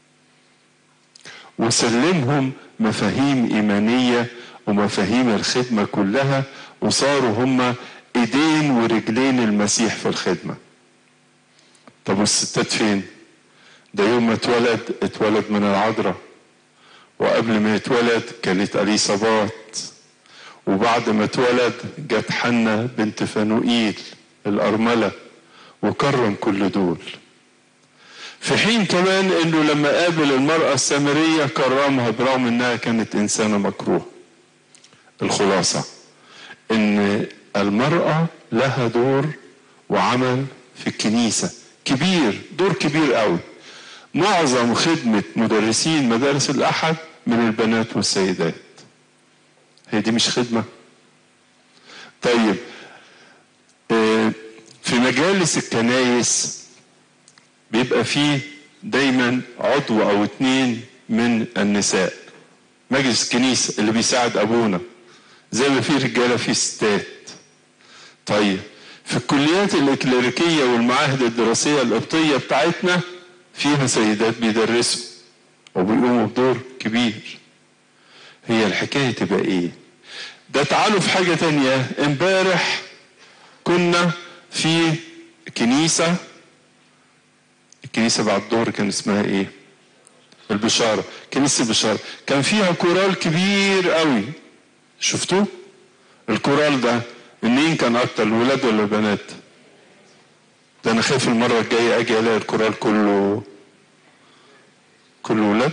E: وسلمهم مفاهيم ايمانيه ومفاهيم الخدمه كلها وصاروا هم ايدين ورجلين المسيح في الخدمه طب والستات فين ده يوم ما اتولد اتولد من العذراء وقبل ما يتولد كانت اليصابات وبعد ما اتولد جت حنة بنت فنوئيل الأرملة وكرم كل دول في حين كمان انه لما قابل المرأة السامرية كرمها برغم انها كانت انسانة مكروه الخلاصة ان المرأة لها دور وعمل في الكنيسة كبير دور كبير قوي معظم خدمة مدرسين مدارس الأحد من البنات والسيدات هي دي مش خدمة طيب آه، في مجالس الكنايس بيبقى فيه دايما عضو او اتنين من النساء مجلس كنيسة اللي بيساعد ابونا زي ما في رجالة في ستات طيب في الكليات الإكليريكية والمعاهد الدراسية القبطية بتاعتنا فيها سيدات بيدرسوا وبيقوموا بدور كبير هي الحكاية تبقى ايه ده تعالوا في حاجة تانية امبارح كنا في كنيسة الكنيسة بعد الظهر كان اسمها ايه البشارة كنيسة البشارة كان فيها كورال كبير قوي شفتوه الكورال ده مين كان اكتر الولاد ولا البنات ده انا خايف المرة الجاية اجي الاقي الكورال كله كله ولاد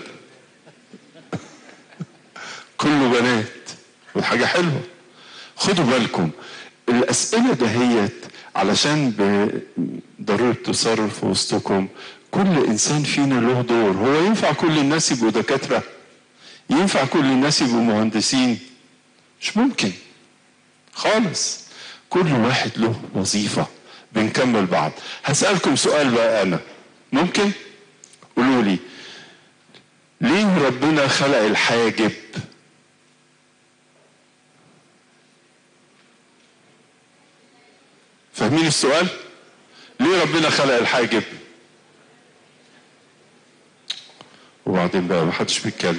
E: كله بنات وحاجة حلوة خدوا بالكم الأسئلة دهيت علشان ب- ضروري تصرف في وسطكم كل انسان فينا له دور هو ينفع كل الناس يبقوا دكاتره ينفع كل الناس يبقوا مهندسين مش ممكن خالص كل واحد له وظيفه بنكمل بعض هسالكم سؤال بقى انا ممكن قولوا لي ليه ربنا خلق الحاجب فاهمين السؤال ليه ربنا خلق الحاجب وبعدين بقى محدش بيتكلم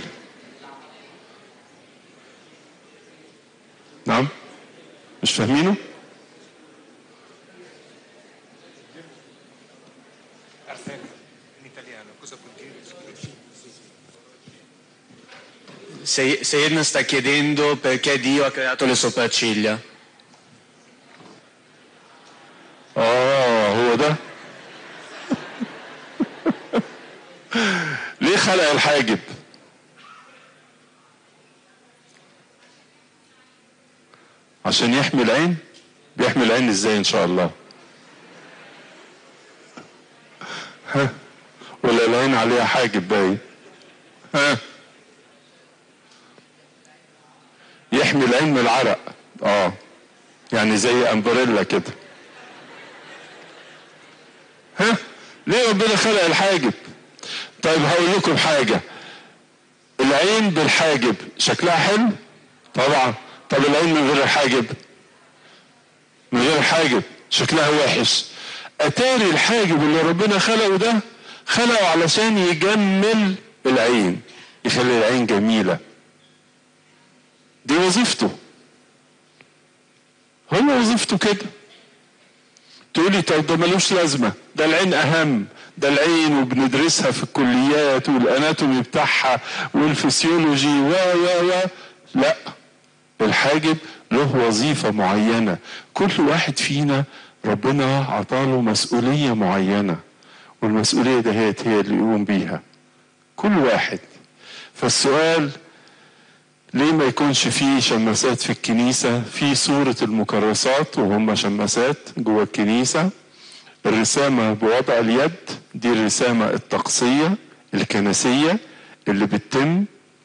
E: نعم مش فاهمينه
K: Se- Sayedna sta chiedendo perché Dio ha creato le sopracciglia.
E: اه هو ده ليه خلق الحاجب عشان يحمي العين بيحمي العين ازاي ان شاء الله ها ولا العين عليها حاجب باين ها يحمي العين من العرق اه يعني زي امبريلا كده ها ليه ربنا خلق الحاجب طيب هقول لكم حاجة العين بالحاجب شكلها حلو طبعا طب العين من غير الحاجب من غير الحاجب شكلها وحش اتاري الحاجب اللي ربنا خلقه ده خلقه علشان يجمل العين يخلي العين جميلة دي وظيفته هو وظيفته كده تقولي طب ده ملوش لازمة ده العين أهم ده العين وبندرسها في الكليات والأناتومي بتاعها والفسيولوجي و و و لا الحاجب له وظيفة معينة كل واحد فينا ربنا عطاله مسؤولية معينة والمسؤولية دهيت هي اللي يقوم بيها كل واحد فالسؤال ليه ما يكونش في شماسات في الكنيسة في صورة المكرسات وهم شماسات جوه الكنيسة الرسامة بوضع اليد دي الرسامة الطقسية الكنسية اللي بتتم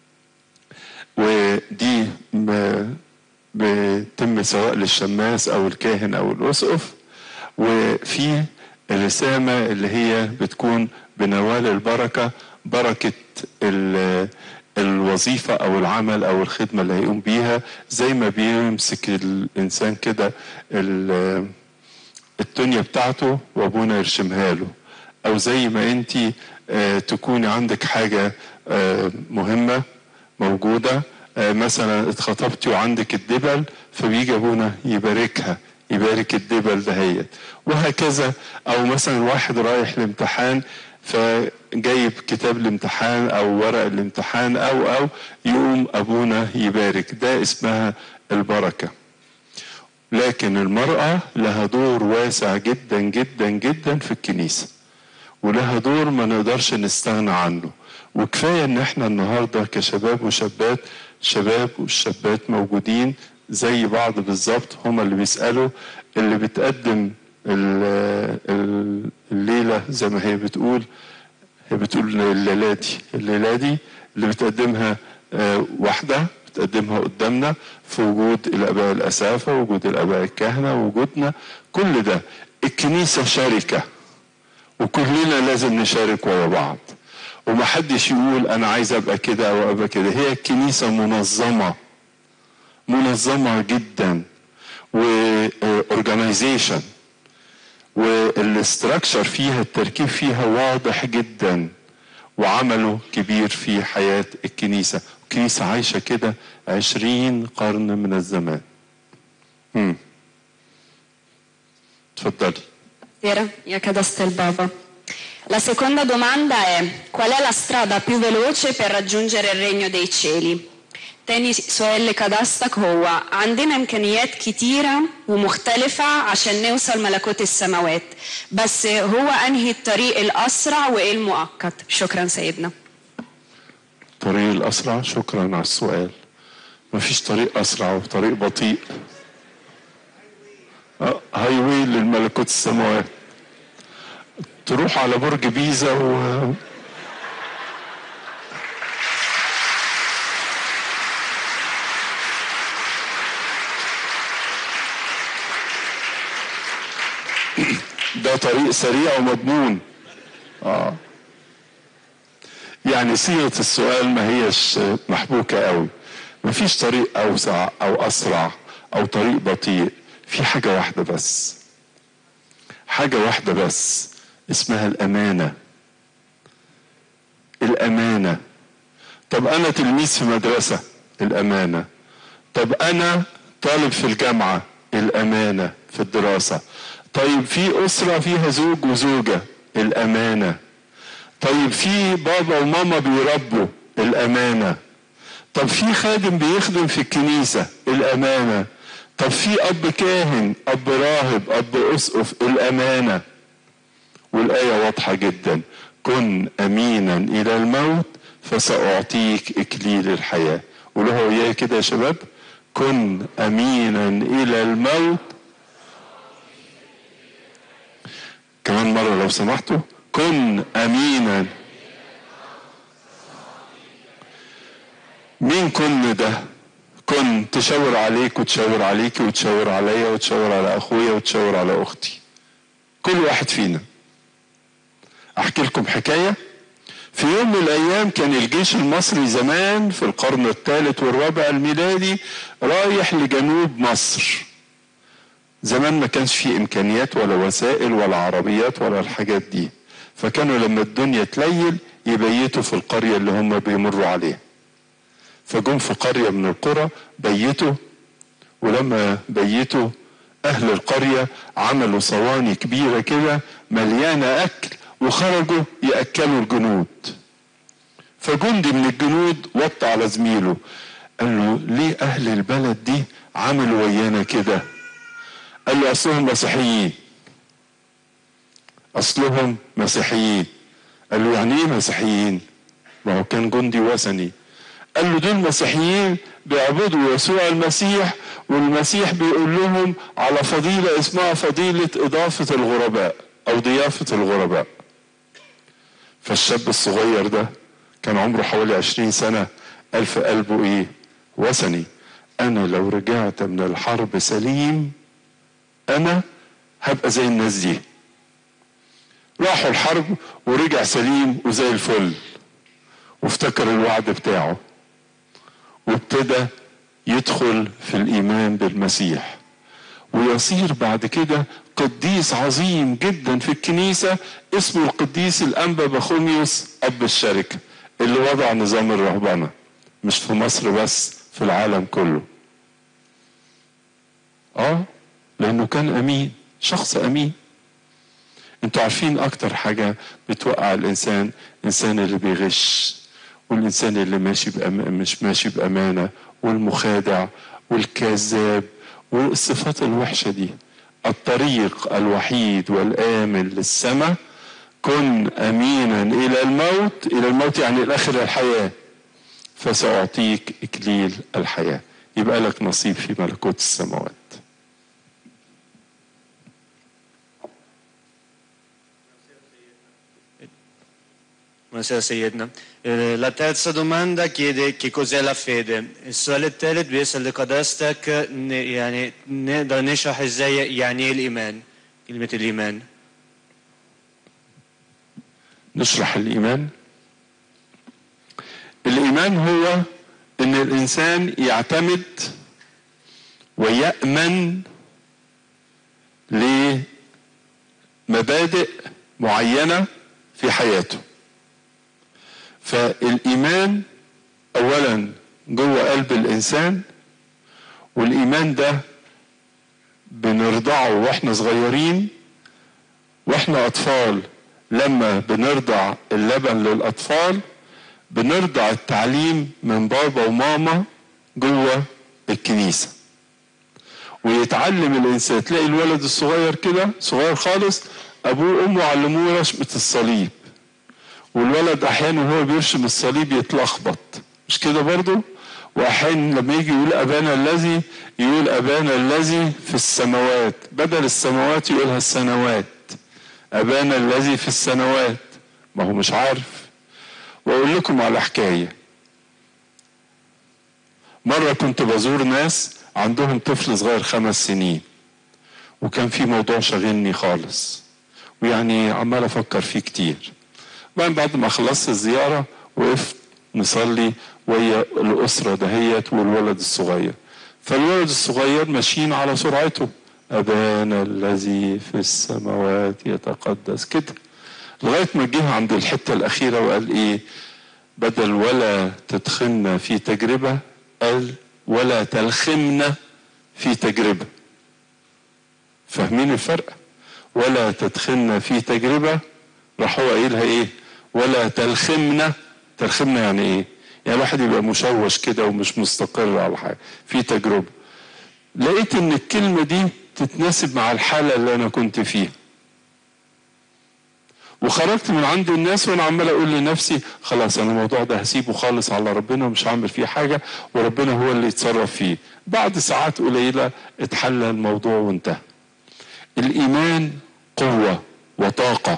E: ودي م- بتتم سواء للشماس او الكاهن او الاسقف وفي الرسامة اللي هي بتكون بنوال البركة بركة ال- الوظيفة أو العمل أو الخدمة اللي هيقوم بيها زي ما بيمسك الإنسان كده ال- التونية بتاعته وأبونا يرشمها له أو زي ما أنت تكوني عندك حاجة آه، مهمة موجودة آه، مثلا اتخطبتي وعندك الدبل فبيجي أبونا يباركها يبارك الدبل دهيت وهكذا أو مثلا واحد رايح الامتحان فجايب كتاب الامتحان او ورق الامتحان او او يقوم ابونا يبارك ده اسمها البركه لكن المراه لها دور واسع جدا جدا جدا في الكنيسه ولها دور ما نقدرش نستغنى عنه وكفايه ان احنا النهارده كشباب وشابات شباب والشابات موجودين زي بعض بالظبط هما اللي بيسالوا اللي بتقدم ال- ال- الليله زي ما هي بتقول هي بتقول الليله دي الليله دي اللي بتقدمها آه، واحده بتقدمها قدامنا في وجود الاباء الاسافه وجود الاباء الكهنه وجودنا كل ده الكنيسه شركه وكلنا لازم نشارك ورا بعض ومحدش يقول انا عايز ابقى كده او ابقى كده هي الكنيسه منظمه منظمه جدا واورجنايزيشن والاستراكشر فيها التركيب فيها واضح جدا وعمله كبير في حياة الكنيسة الكنيسة عايشة كده عشرين قرن من الزمان مم. اتفضلي
P: Buonasera, io Cadastel Baba. La seconda domanda è qual è la strada più veloce per raggiungere il regno dei cieli؟ تاني سؤال لكداستك هو عندنا إمكانيات كتيرة ومختلفة عشان نوصل ملكوت السماوات بس هو أنهي الطريق الأسرع وإيه المؤقت شكرا سيدنا
E: الطريق الأسرع شكرا على السؤال مفيش طريق أسرع وطريق بطيء آه، هاي واي للملكوت السماوات تروح على برج بيزا و ده طريق سريع ومضمون اه يعني صيغه السؤال ما هيش محبوكه قوي مفيش طريق اوسع او اسرع او طريق بطيء في حاجه واحده بس حاجه واحده بس اسمها الامانه الامانه طب انا تلميذ في مدرسه الامانه طب انا طالب في الجامعه الامانه في الدراسه طيب في اسره فيها زوج وزوجه الامانه طيب في بابا وماما بيربوا الامانه طب في خادم بيخدم في الكنيسه الامانه طب في اب كاهن اب راهب اب اسقف الامانه والايه واضحه جدا كن امينا الى الموت فساعطيك اكليل الحياه قولوها وياي كده يا شباب كن امينا الى الموت كمان مره لو سمحتوا كن امينا مين كن ده كن تشاور عليك وتشاور عليكي وتشاور عليا وتشاور على اخويا وتشاور على اختي كل واحد فينا احكي لكم حكايه في يوم من الايام كان الجيش المصري زمان في القرن الثالث والرابع الميلادي رايح لجنوب مصر زمان ما كانش في امكانيات ولا وسائل ولا عربيات ولا الحاجات دي فكانوا لما الدنيا تليل يبيتوا في القريه اللي هم بيمروا عليها فجم في قريه من القرى بيتوا ولما بيتوا اهل القريه عملوا صواني كبيره كده مليانه اكل وخرجوا ياكلوا الجنود فجندي من الجنود وط على زميله قال له ليه اهل البلد دي عملوا ويانا كده قال له اصلهم مسيحيين اصلهم مسيحيين قال له يعني ايه مسيحيين ما هو كان جندي وثني قال له دول مسيحيين بيعبدوا يسوع المسيح والمسيح بيقول لهم على فضيلة اسمها فضيلة إضافة الغرباء أو ضيافة الغرباء فالشاب الصغير ده كان عمره حوالي عشرين سنة ألف قلبه إيه وثني أنا لو رجعت من الحرب سليم أنا هبقى زي الناس دي راحوا الحرب ورجع سليم وزي الفل وافتكر الوعد بتاعه وابتدى يدخل في الايمان بالمسيح ويصير بعد كده قديس عظيم جدا في الكنيسه اسمه القديس الانبا بخوميوس اب الشركه اللي وضع نظام الرهبنه مش في مصر بس في العالم كله اه لانه كان امين شخص امين انتوا عارفين اكتر حاجه بتوقع الانسان الانسان اللي بيغش والإنسان اللي ماشي بأم... مش ماشي بأمانة والمخادع والكذاب والصفات الوحشة دي الطريق الوحيد والآمن للسماء كن أمينا إلى الموت إلى الموت يعني الآخر الحياة فسأعطيك إكليل الحياة يبقى لك نصيب في ملكوت السماوات
K: Buonasera Sayedna. Eh, La terza domanda chiede che cos'è la fede. السؤال الثالث بيسأل لقداستك ن- يعني نقدر نشرح ازاي يعني ايه الإيمان كلمة الإيمان
E: نشرح الإيمان الإيمان هو إن الإنسان يعتمد ويأمن لمبادئ معينة في حياته فالإيمان أولا جوه قلب الإنسان والإيمان ده بنرضعه واحنا صغيرين واحنا أطفال لما بنرضع اللبن للأطفال بنرضع التعليم من بابا وماما جوه الكنيسة ويتعلم الإنسان تلاقي الولد الصغير كده صغير خالص أبوه وأمه علموه رسمة الصليب والولد أحيانا وهو بيرسم الصليب يتلخبط مش كده برضو وأحيانا لما يجي يقول أبانا الذي يقول أبانا الذي في السماوات بدل السماوات يقولها السنوات أبانا الذي في السنوات ما هو مش عارف وأقول لكم على حكاية مرة كنت بزور ناس عندهم طفل صغير خمس سنين وكان في موضوع شاغلني خالص ويعني عمال أفكر فيه كتير بعدين بعد ما خلصت الزيارة وقفت نصلي ويا الأسرة دهيت والولد الصغير فالولد الصغير ماشيين على سرعته أبانا الذي في السماوات يتقدس كده لغاية ما جه عند الحتة الأخيرة وقال إيه بدل ولا تدخلنا في تجربة قال ولا تلخمنا في تجربة فاهمين الفرق ولا تدخلنا في تجربة راح هو قايلها ايه ولا تلخمنا تلخمنا يعني ايه يعني الواحد يبقى مشوش كده ومش مستقر على حاجة في تجربة لقيت ان الكلمة دي تتناسب مع الحالة اللي انا كنت فيها وخرجت من عند الناس وانا عمال اقول لنفسي خلاص انا الموضوع ده هسيبه خالص على ربنا ومش هعمل فيه حاجه وربنا هو اللي يتصرف فيه بعد ساعات قليله اتحل الموضوع وانتهى الايمان قوه وطاقه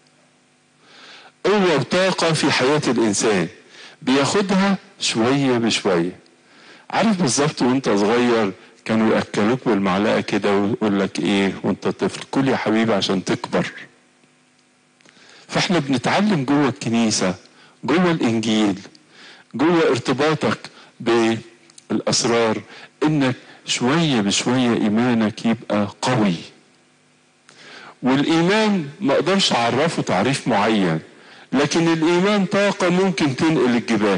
E: قوه وطاقه في حياه الانسان بياخدها شويه بشويه عارف بالظبط وانت صغير كانوا ياكلوك بالمعلقه كده ويقول لك ايه وانت طفل كل يا حبيبي عشان تكبر فاحنا بنتعلم جوه الكنيسة جوه الإنجيل جوه ارتباطك بالأسرار إنك شوية بشوية إيمانك يبقى قوي والإيمان ما أقدرش أعرفه تعريف معين لكن الإيمان طاقة ممكن تنقل الجبال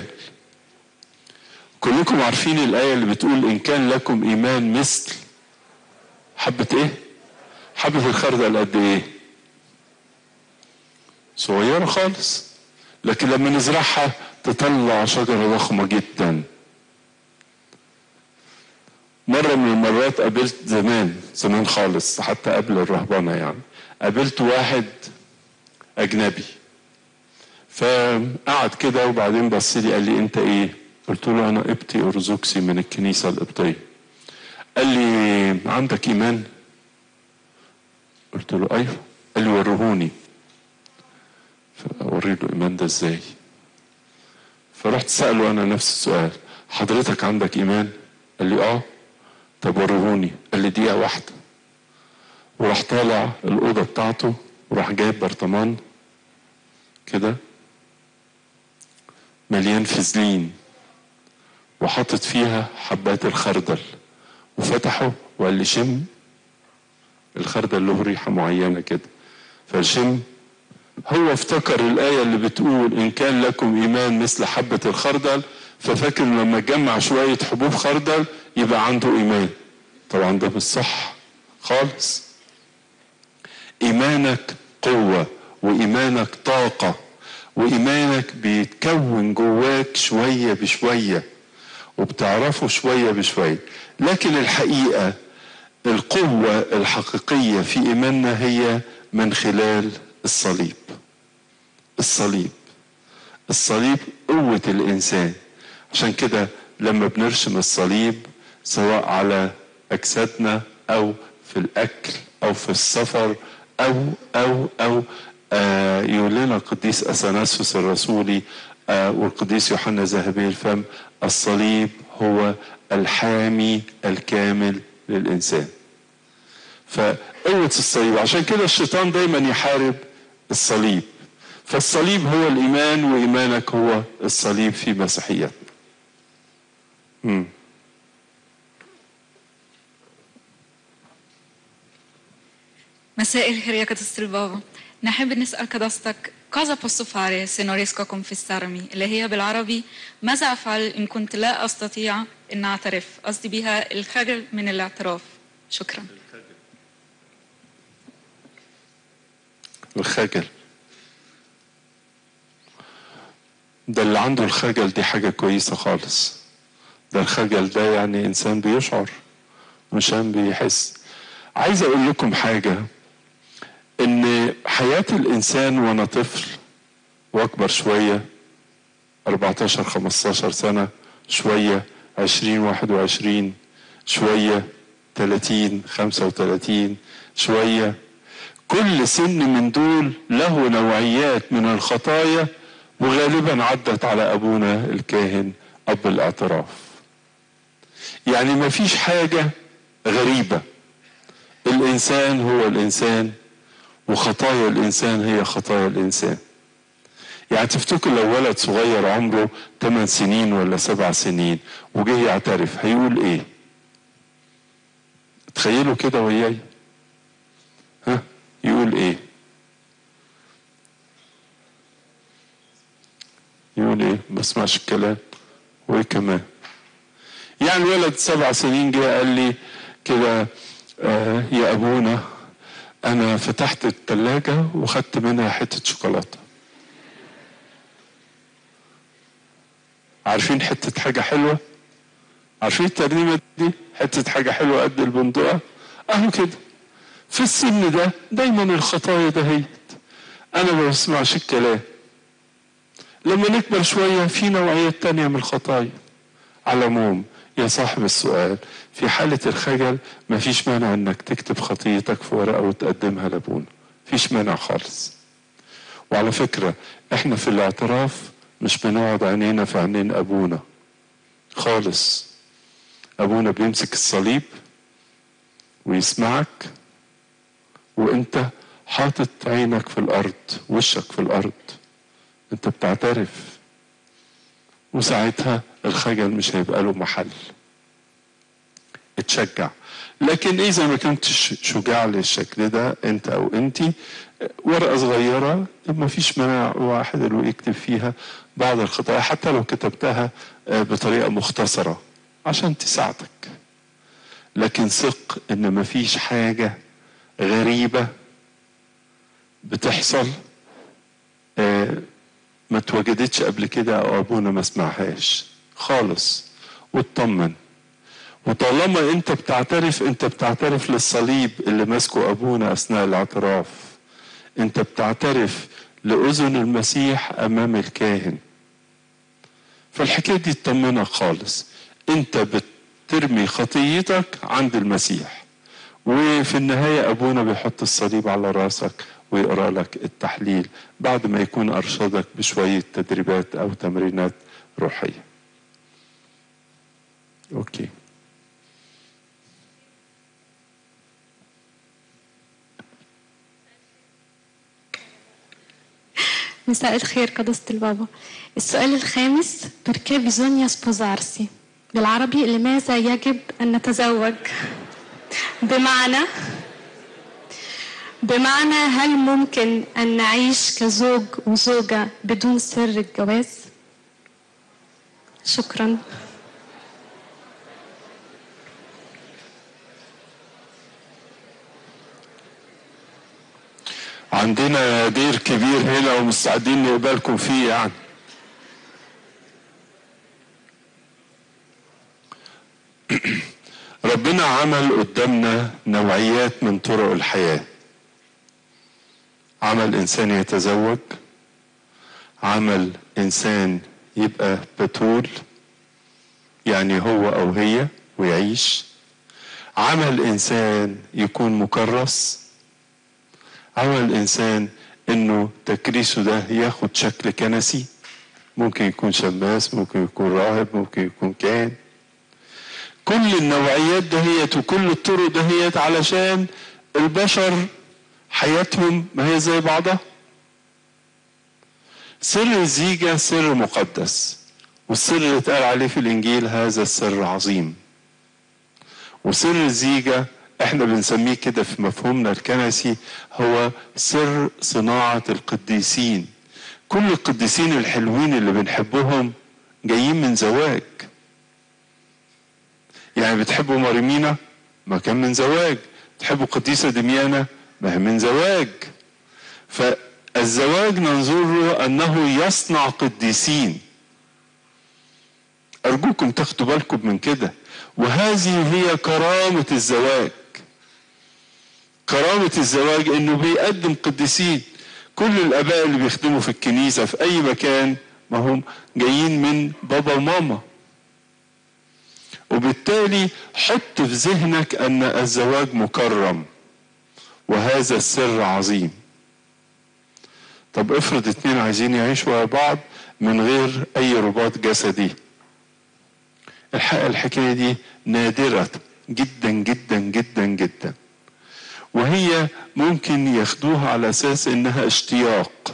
E: كلكم عارفين الآية اللي بتقول إن كان لكم إيمان مثل حبة إيه؟ حبة الخردل قد إيه؟ صغيرة خالص لكن لما نزرعها تطلع شجرة ضخمة جدا مرة من المرات قابلت زمان زمان خالص حتى قبل الرهبنة يعني قابلت واحد أجنبي فقعد كده وبعدين بص لي قال لي أنت إيه؟ قلت له أنا قبطي أرثوذكسي من الكنيسة القبطية قال لي عندك إيمان؟ قلت له أيوه قال لي ورهوني فأوري له الإيمان ده إزاي فرحت سأله أنا نفس السؤال حضرتك عندك إيمان قال لي آه طب وريهوني قال لي دقيقة واحدة وراح طالع الأوضة بتاعته وراح جايب برطمان كده مليان فازلين وحاطط فيها حبات الخردل وفتحه وقال لي شم الخردل له ريحة معينة كده فشم هو افتكر الآية اللي بتقول إن كان لكم إيمان مثل حبة الخردل ففاكر لما جمع شوية حبوب خردل يبقى عنده إيمان طبعا ده مش صح خالص إيمانك قوة وإيمانك طاقة وإيمانك بيتكون جواك شوية بشوية وبتعرفه شوية بشوية لكن الحقيقة القوة الحقيقية في إيماننا هي من خلال الصليب الصليب الصليب قوة الإنسان عشان كده لما بنرسم الصليب سواء على أجسادنا أو في الأكل أو في السفر أو أو أو آه يقول لنا القديس أثناسوس الرسولي آه والقديس يوحنا ذهبي الفم الصليب هو الحامي الكامل للإنسان فقوة الصليب عشان كده الشيطان دايما يحارب الصليب فالصليب هو الإيمان وإيمانك هو الصليب في مسيحيتنا مم.
Q: Massaء الخير يا قداسة البابا نحب نسأل قداستك cosa posso fare se non riesco a confessarmi اللي هي بالعربي ماذا أفعل إن كنت لا أستطيع أن أعترف قصدي بها الخجل من الاعتراف شكرا
E: الخجل ده اللي عنده الخجل دي حاجة كويسة خالص ده الخجل ده يعني إنسان بيشعر مشان بيحس عايز أقول لكم حاجة إن حياة الإنسان وأنا طفل وأكبر شوية 14 15 سنة شوية 20 21 شوية 30 35 شوية كل سن من دول له نوعيات من الخطايا وغالبا عدت على ابونا الكاهن اب الاعتراف يعني ما فيش حاجة غريبة الانسان هو الانسان وخطايا الانسان هي خطايا الانسان يعني تفتكر لو ولد صغير عمره 8 سنين ولا 7 سنين وجه يعترف هيقول ايه تخيلوا كده وياي ها يقول ايه يقول ايه ما اسمعش الكلام وايه كمان يعني ولد سبع سنين جه قال لي كده آه يا ابونا انا فتحت التلاجة وخدت منها حتة شوكولاتة عارفين حتة حاجة حلوة عارفين الترنيمة دي حتة حاجة حلوة قد البندقة اهو كده في السن ده دايما الخطايا دهيت انا ما بسمعش الكلام لما نكبر شوية في نوعية تانية من الخطايا على العموم يا صاحب السؤال في حالة الخجل مفيش مانع انك تكتب خطيتك في ورقة وتقدمها لابونا مفيش مانع خالص وعلى فكرة احنا في الاعتراف مش بنقعد عينينا في عينين ابونا خالص ابونا بيمسك الصليب ويسمعك وانت حاطط عينك في الارض وشك في الارض انت بتعترف وساعتها الخجل مش هيبقى له محل اتشجع لكن اذا ما كنتش شجاع للشكل ده انت او انت ورقه صغيره ما فيش مانع واحد اللي يكتب فيها بعض الخطايا حتى لو كتبتها بطريقه مختصره عشان تساعدك لكن ثق ان ما فيش حاجه غريبه بتحصل ما اتوجدتش قبل كده او ابونا ما سمعهاش خالص واطمن وطالما انت بتعترف انت بتعترف للصليب اللي ماسكه ابونا اثناء الاعتراف انت بتعترف لاذن المسيح امام الكاهن فالحكايه دي تطمنك خالص انت بترمي خطيتك عند المسيح وفي النهايه ابونا بيحط الصليب على راسك ويقرا لك التحليل بعد ما يكون ارشدك بشويه تدريبات او تمرينات روحيه اوكي
R: مساء الخير قداسة البابا السؤال الخامس perché bisogna sposarsi بالعربي لماذا يجب أن نتزوج بمعنى بمعنى هل ممكن أن نعيش كزوج وزوجة بدون سر الجواز شكرا
E: عندنا دير كبير هنا ومستعدين نقبلكم فيه يعني ربنا عمل قدامنا نوعيات من طرق الحياه عمل انسان يتزوج عمل انسان يبقى بتول يعني هو او هي ويعيش عمل انسان يكون مكرس عمل انسان انه تكريسه ده ياخد شكل كنسي ممكن يكون شماس ممكن يكون راهب ممكن يكون كاهن كل النوعيات دهيت وكل الطرق دهيت علشان البشر حياتهم ما هي زي بعضها سر الزيجة سر مقدس والسر اللي اتقال عليه في الإنجيل هذا السر عظيم وسر الزيجة احنا بنسميه كده في مفهومنا الكنسي هو سر صناعة القديسين كل القديسين الحلوين اللي بنحبهم جايين من زواج يعني بتحبوا مريمينا ما كان من زواج تحبوا قديسة دميانة ما هي من زواج فالزواج ننظره انه يصنع قديسين ارجوكم تاخدوا بالكم من كده وهذه هي كرامة الزواج كرامة الزواج انه بيقدم قديسين كل الاباء اللي بيخدموا في الكنيسة في اي مكان ما هم جايين من بابا وماما وبالتالي حط في ذهنك ان الزواج مكرم وهذا السر عظيم طب افرض اتنين عايزين يعيشوا مع بعض من غير اي رباط جسدي الحقيقة الحكاية دي نادرة جدا جدا جدا جدا وهي ممكن ياخدوها على اساس انها اشتياق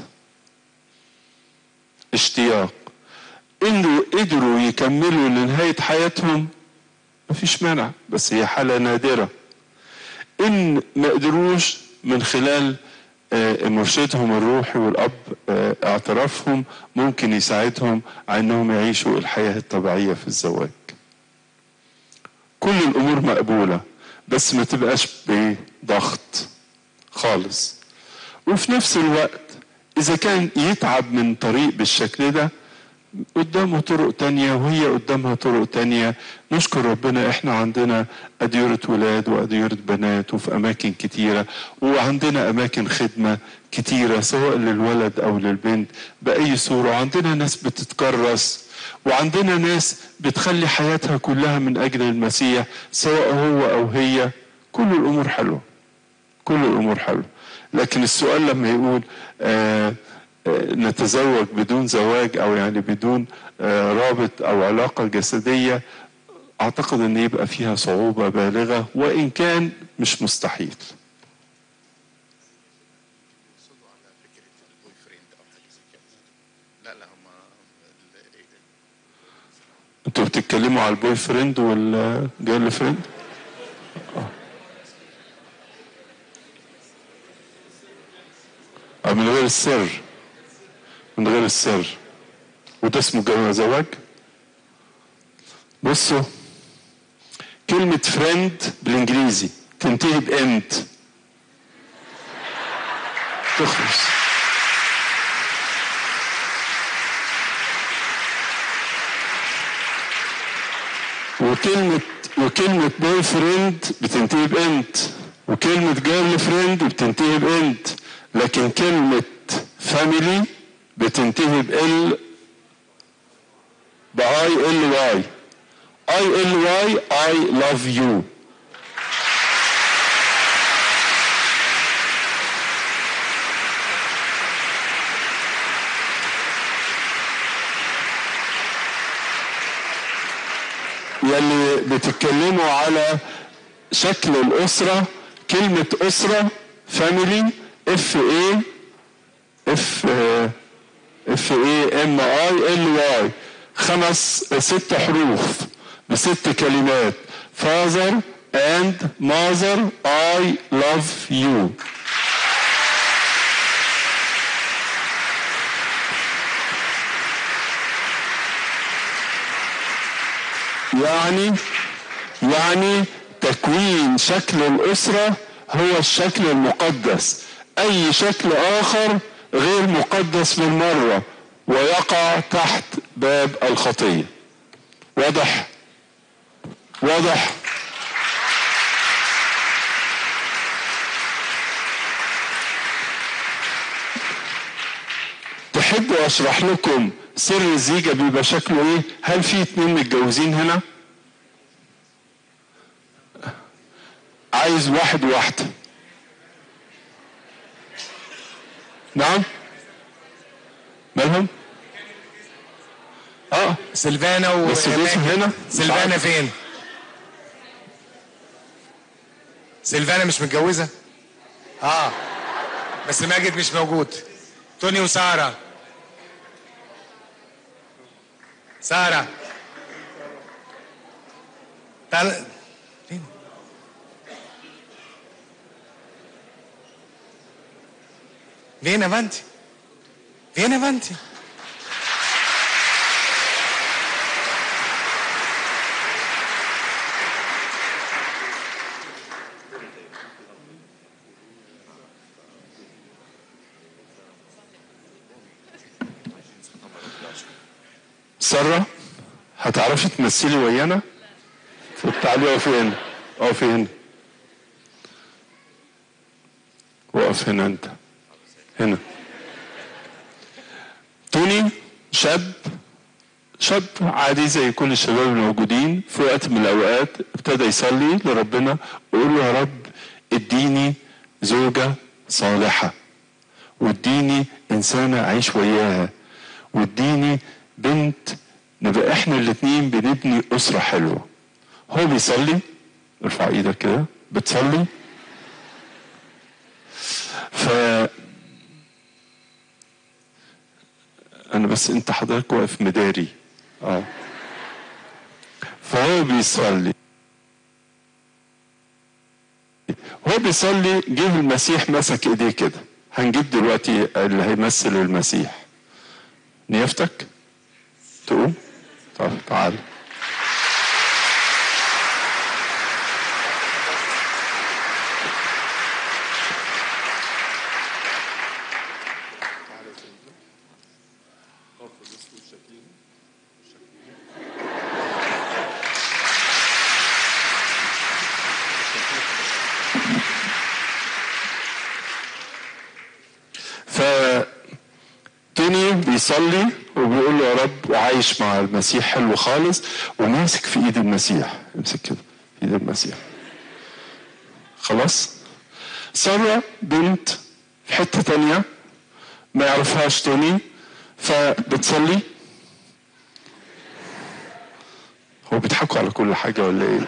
E: اشتياق انه قدروا يكملوا لنهاية حياتهم مفيش مانع بس هي حالة نادرة ان ما قدروش من خلال آه، مرشدهم الروحي والاب آه، اعترافهم ممكن يساعدهم على انهم يعيشوا الحياه الطبيعيه في الزواج. كل الامور مقبوله بس ما تبقاش بضغط خالص. وفي نفس الوقت اذا كان يتعب من طريق بالشكل ده قدامه طرق تانية وهي قدامها طرق تانية نشكر ربنا احنا عندنا أديرة ولاد وأديرة بنات وفي أماكن كتيرة وعندنا أماكن خدمة كتيرة سواء للولد أو للبنت بأي صورة وعندنا ناس بتتكرس وعندنا ناس بتخلي حياتها كلها من أجل المسيح سواء هو أو هي كل الأمور حلوة كل الأمور حلوة لكن السؤال لما يقول آه نتزوج بدون زواج او يعني بدون آه، رابط او علاقه جسديه اعتقد ان يبقى فيها صعوبه بالغه وان كان مش مستحيل
C: لا لا هم
E: انتوا بتتكلموا على البوي فريند والجيرل فريند اه من غير السر من غير السر وده اسمه جو- زواج بصوا كلمة فريند بالانجليزي تنتهي باند تخلص وكلمة وكلمة بوي فريند بتنتهي باند وكلمة جيرل فريند بتنتهي باند لكن كلمة فاميلي بتنتهي بال باي ال واي اي ال واي اي لاف يو يلي بتتكلموا على شكل الأسرة كلمة أسرة فاميلي اف اي اف اف اي ام اي ال واي خمس ست حروف بست كلمات father and mother I love you يعني يعني تكوين شكل الأسرة هو الشكل المقدس أي شكل آخر غير مقدس بالمرة ويقع تحت باب الخطية واضح واضح تحبوا اشرح لكم سر الزيجة بيبقى شكله ايه هل في اتنين متجوزين هنا عايز واحد وواحدة نعم مالهم اه
S: سلفانا و
E: بس جوزها هنا
S: سلفانا فين؟ سلفانا مش متجوزة؟ اه بس ماجد مش موجود توني وسارة سارة تعال فين؟ Vieni avanti. Vieni avanti.
E: سارة هتعرفي تمثلي ويانا طب تعالي اقفي هنا اقفي هنا وقف هنا انت هنا توني شاب شاب عادي زي كل الشباب الموجودين في وقت من الاوقات ابتدى يصلي لربنا ويقول له يا رب اديني زوجة صالحة واديني إنسانة أعيش وياها واديني بنت نبقى احنا الاتنين بنبني أسرة حلوة هو بيصلي ارفع ايدك كده بتصلي ف انا بس انت حضرتك واقف مداري اه فهو بيصلي هو بيصلي جه المسيح مسك ايديه كده هنجيب دلوقتي اللي هيمثل المسيح نيافتك تقوم طب تعال ف توني بيصلي وبيقول له يا رب وعايش مع المسيح حلو خالص وماسك في ايد المسيح امسك كده في ايد المسيح خلاص سارة بنت في حتة تانية ما يعرفهاش توني فبتصلي هو بيضحكوا على كل حاجة ولا ايه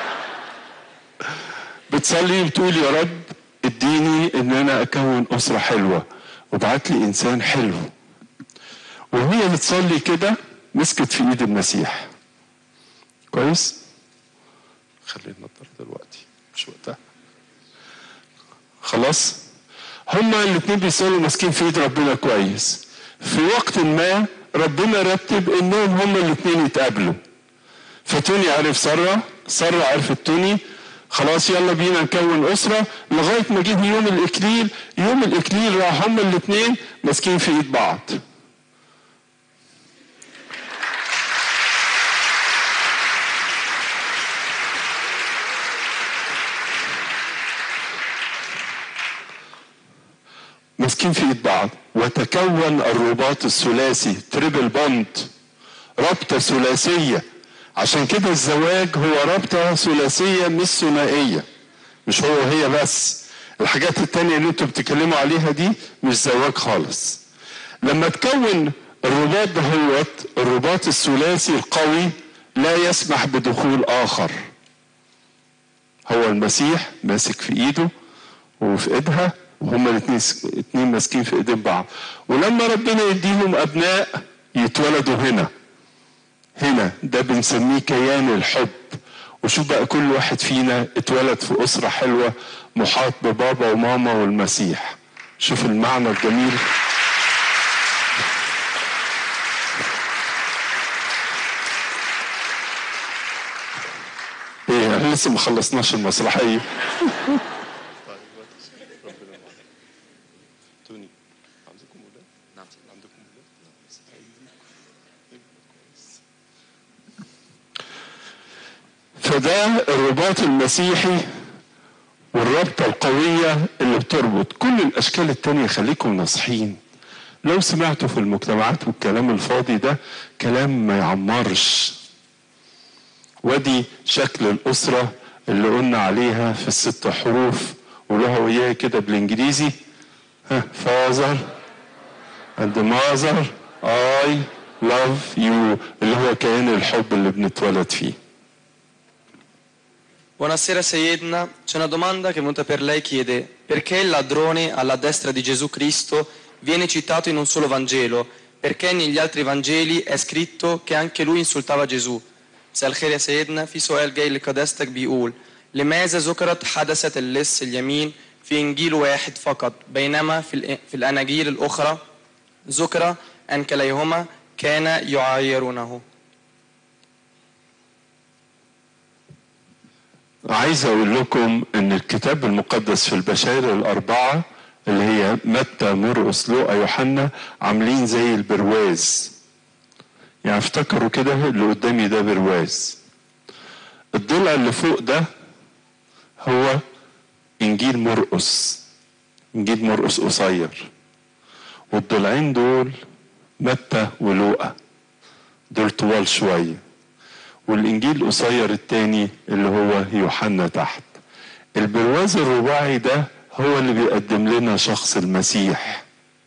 E: بتصلي بتقول يا رب اديني ان انا اكون اسرة حلوة وابعت لي انسان حلو وهي بتصلي كده مسكت في ايد المسيح كويس خلينا نضطر دلوقتي مش وقتها خلاص هما الاثنين بيصلوا ماسكين في ايد ربنا كويس في وقت ما ربنا رتب انهم هما الاثنين يتقابلوا فتوني عرف ساره ساره عرفت توني خلاص يلا بينا نكون اسره لغايه ما جه يوم الاكليل يوم الاكليل راح هما الاثنين ماسكين في ايد بعض ماسكين في ايد بعض وتكون الرباط الثلاثي تريبل بوند رابطه ثلاثيه عشان كده الزواج هو رابطه ثلاثيه مش ثنائيه مش هو وهي بس الحاجات التانية اللي انتوا بتتكلموا عليها دي مش زواج خالص لما تكون الرباط دهوت الرباط الثلاثي القوي لا يسمح بدخول اخر هو المسيح ماسك في ايده وفي ايدها وهما الاثنين اتنين ماسكين في ايدين بعض ولما ربنا يديهم ابناء يتولدوا هنا هنا ده بنسميه كيان الحب وشوف بقى كل واحد فينا اتولد في اسره حلوه محاط ببابا وماما والمسيح شوف المعنى الجميل ايه احنا لسه ما خلصناش المسرحيه فده الرباط المسيحي والرابطة القوية اللي بتربط كل الأشكال التانية خليكم ناصحين لو سمعتوا في المجتمعات والكلام الفاضي ده كلام ما يعمرش ودي شكل الأسرة اللي قلنا عليها في الست حروف قولوها وياي كده بالإنجليزي ها father and mother I love you اللي هو كيان الحب اللي بنتولد فيه
B: Buonasera Sayedna, c'è una domanda che è venuta per lei chiede perché il ladrone alla destra di Gesù Cristo viene citato in un solo Vangelo? Perché negli altri Vangeli è scritto che anche lui insultava Gesù? مساء الخير يا سيدنا في سؤال جاي لقداستك بيقول لماذا ذكرت حادثة اللص اليمين في إنجيل واحد فقط بينما في, الإ- في الأناجيل الأخرى ذكر أن كليهما كان يعايرونه
E: عايز اقول لكم ان الكتاب المقدس في البشائر الاربعه اللي هي متى مرقس لوقا يوحنا عاملين زي البرواز يعني افتكروا كده اللي قدامي ده برواز الضلع اللي فوق ده هو انجيل مرقس انجيل مرقس قصير والضلعين دول متى ولوقا دول طوال شويه والانجيل القصير التاني اللي هو يوحنا تحت البرواز الرباعي ده هو اللي بيقدم لنا شخص المسيح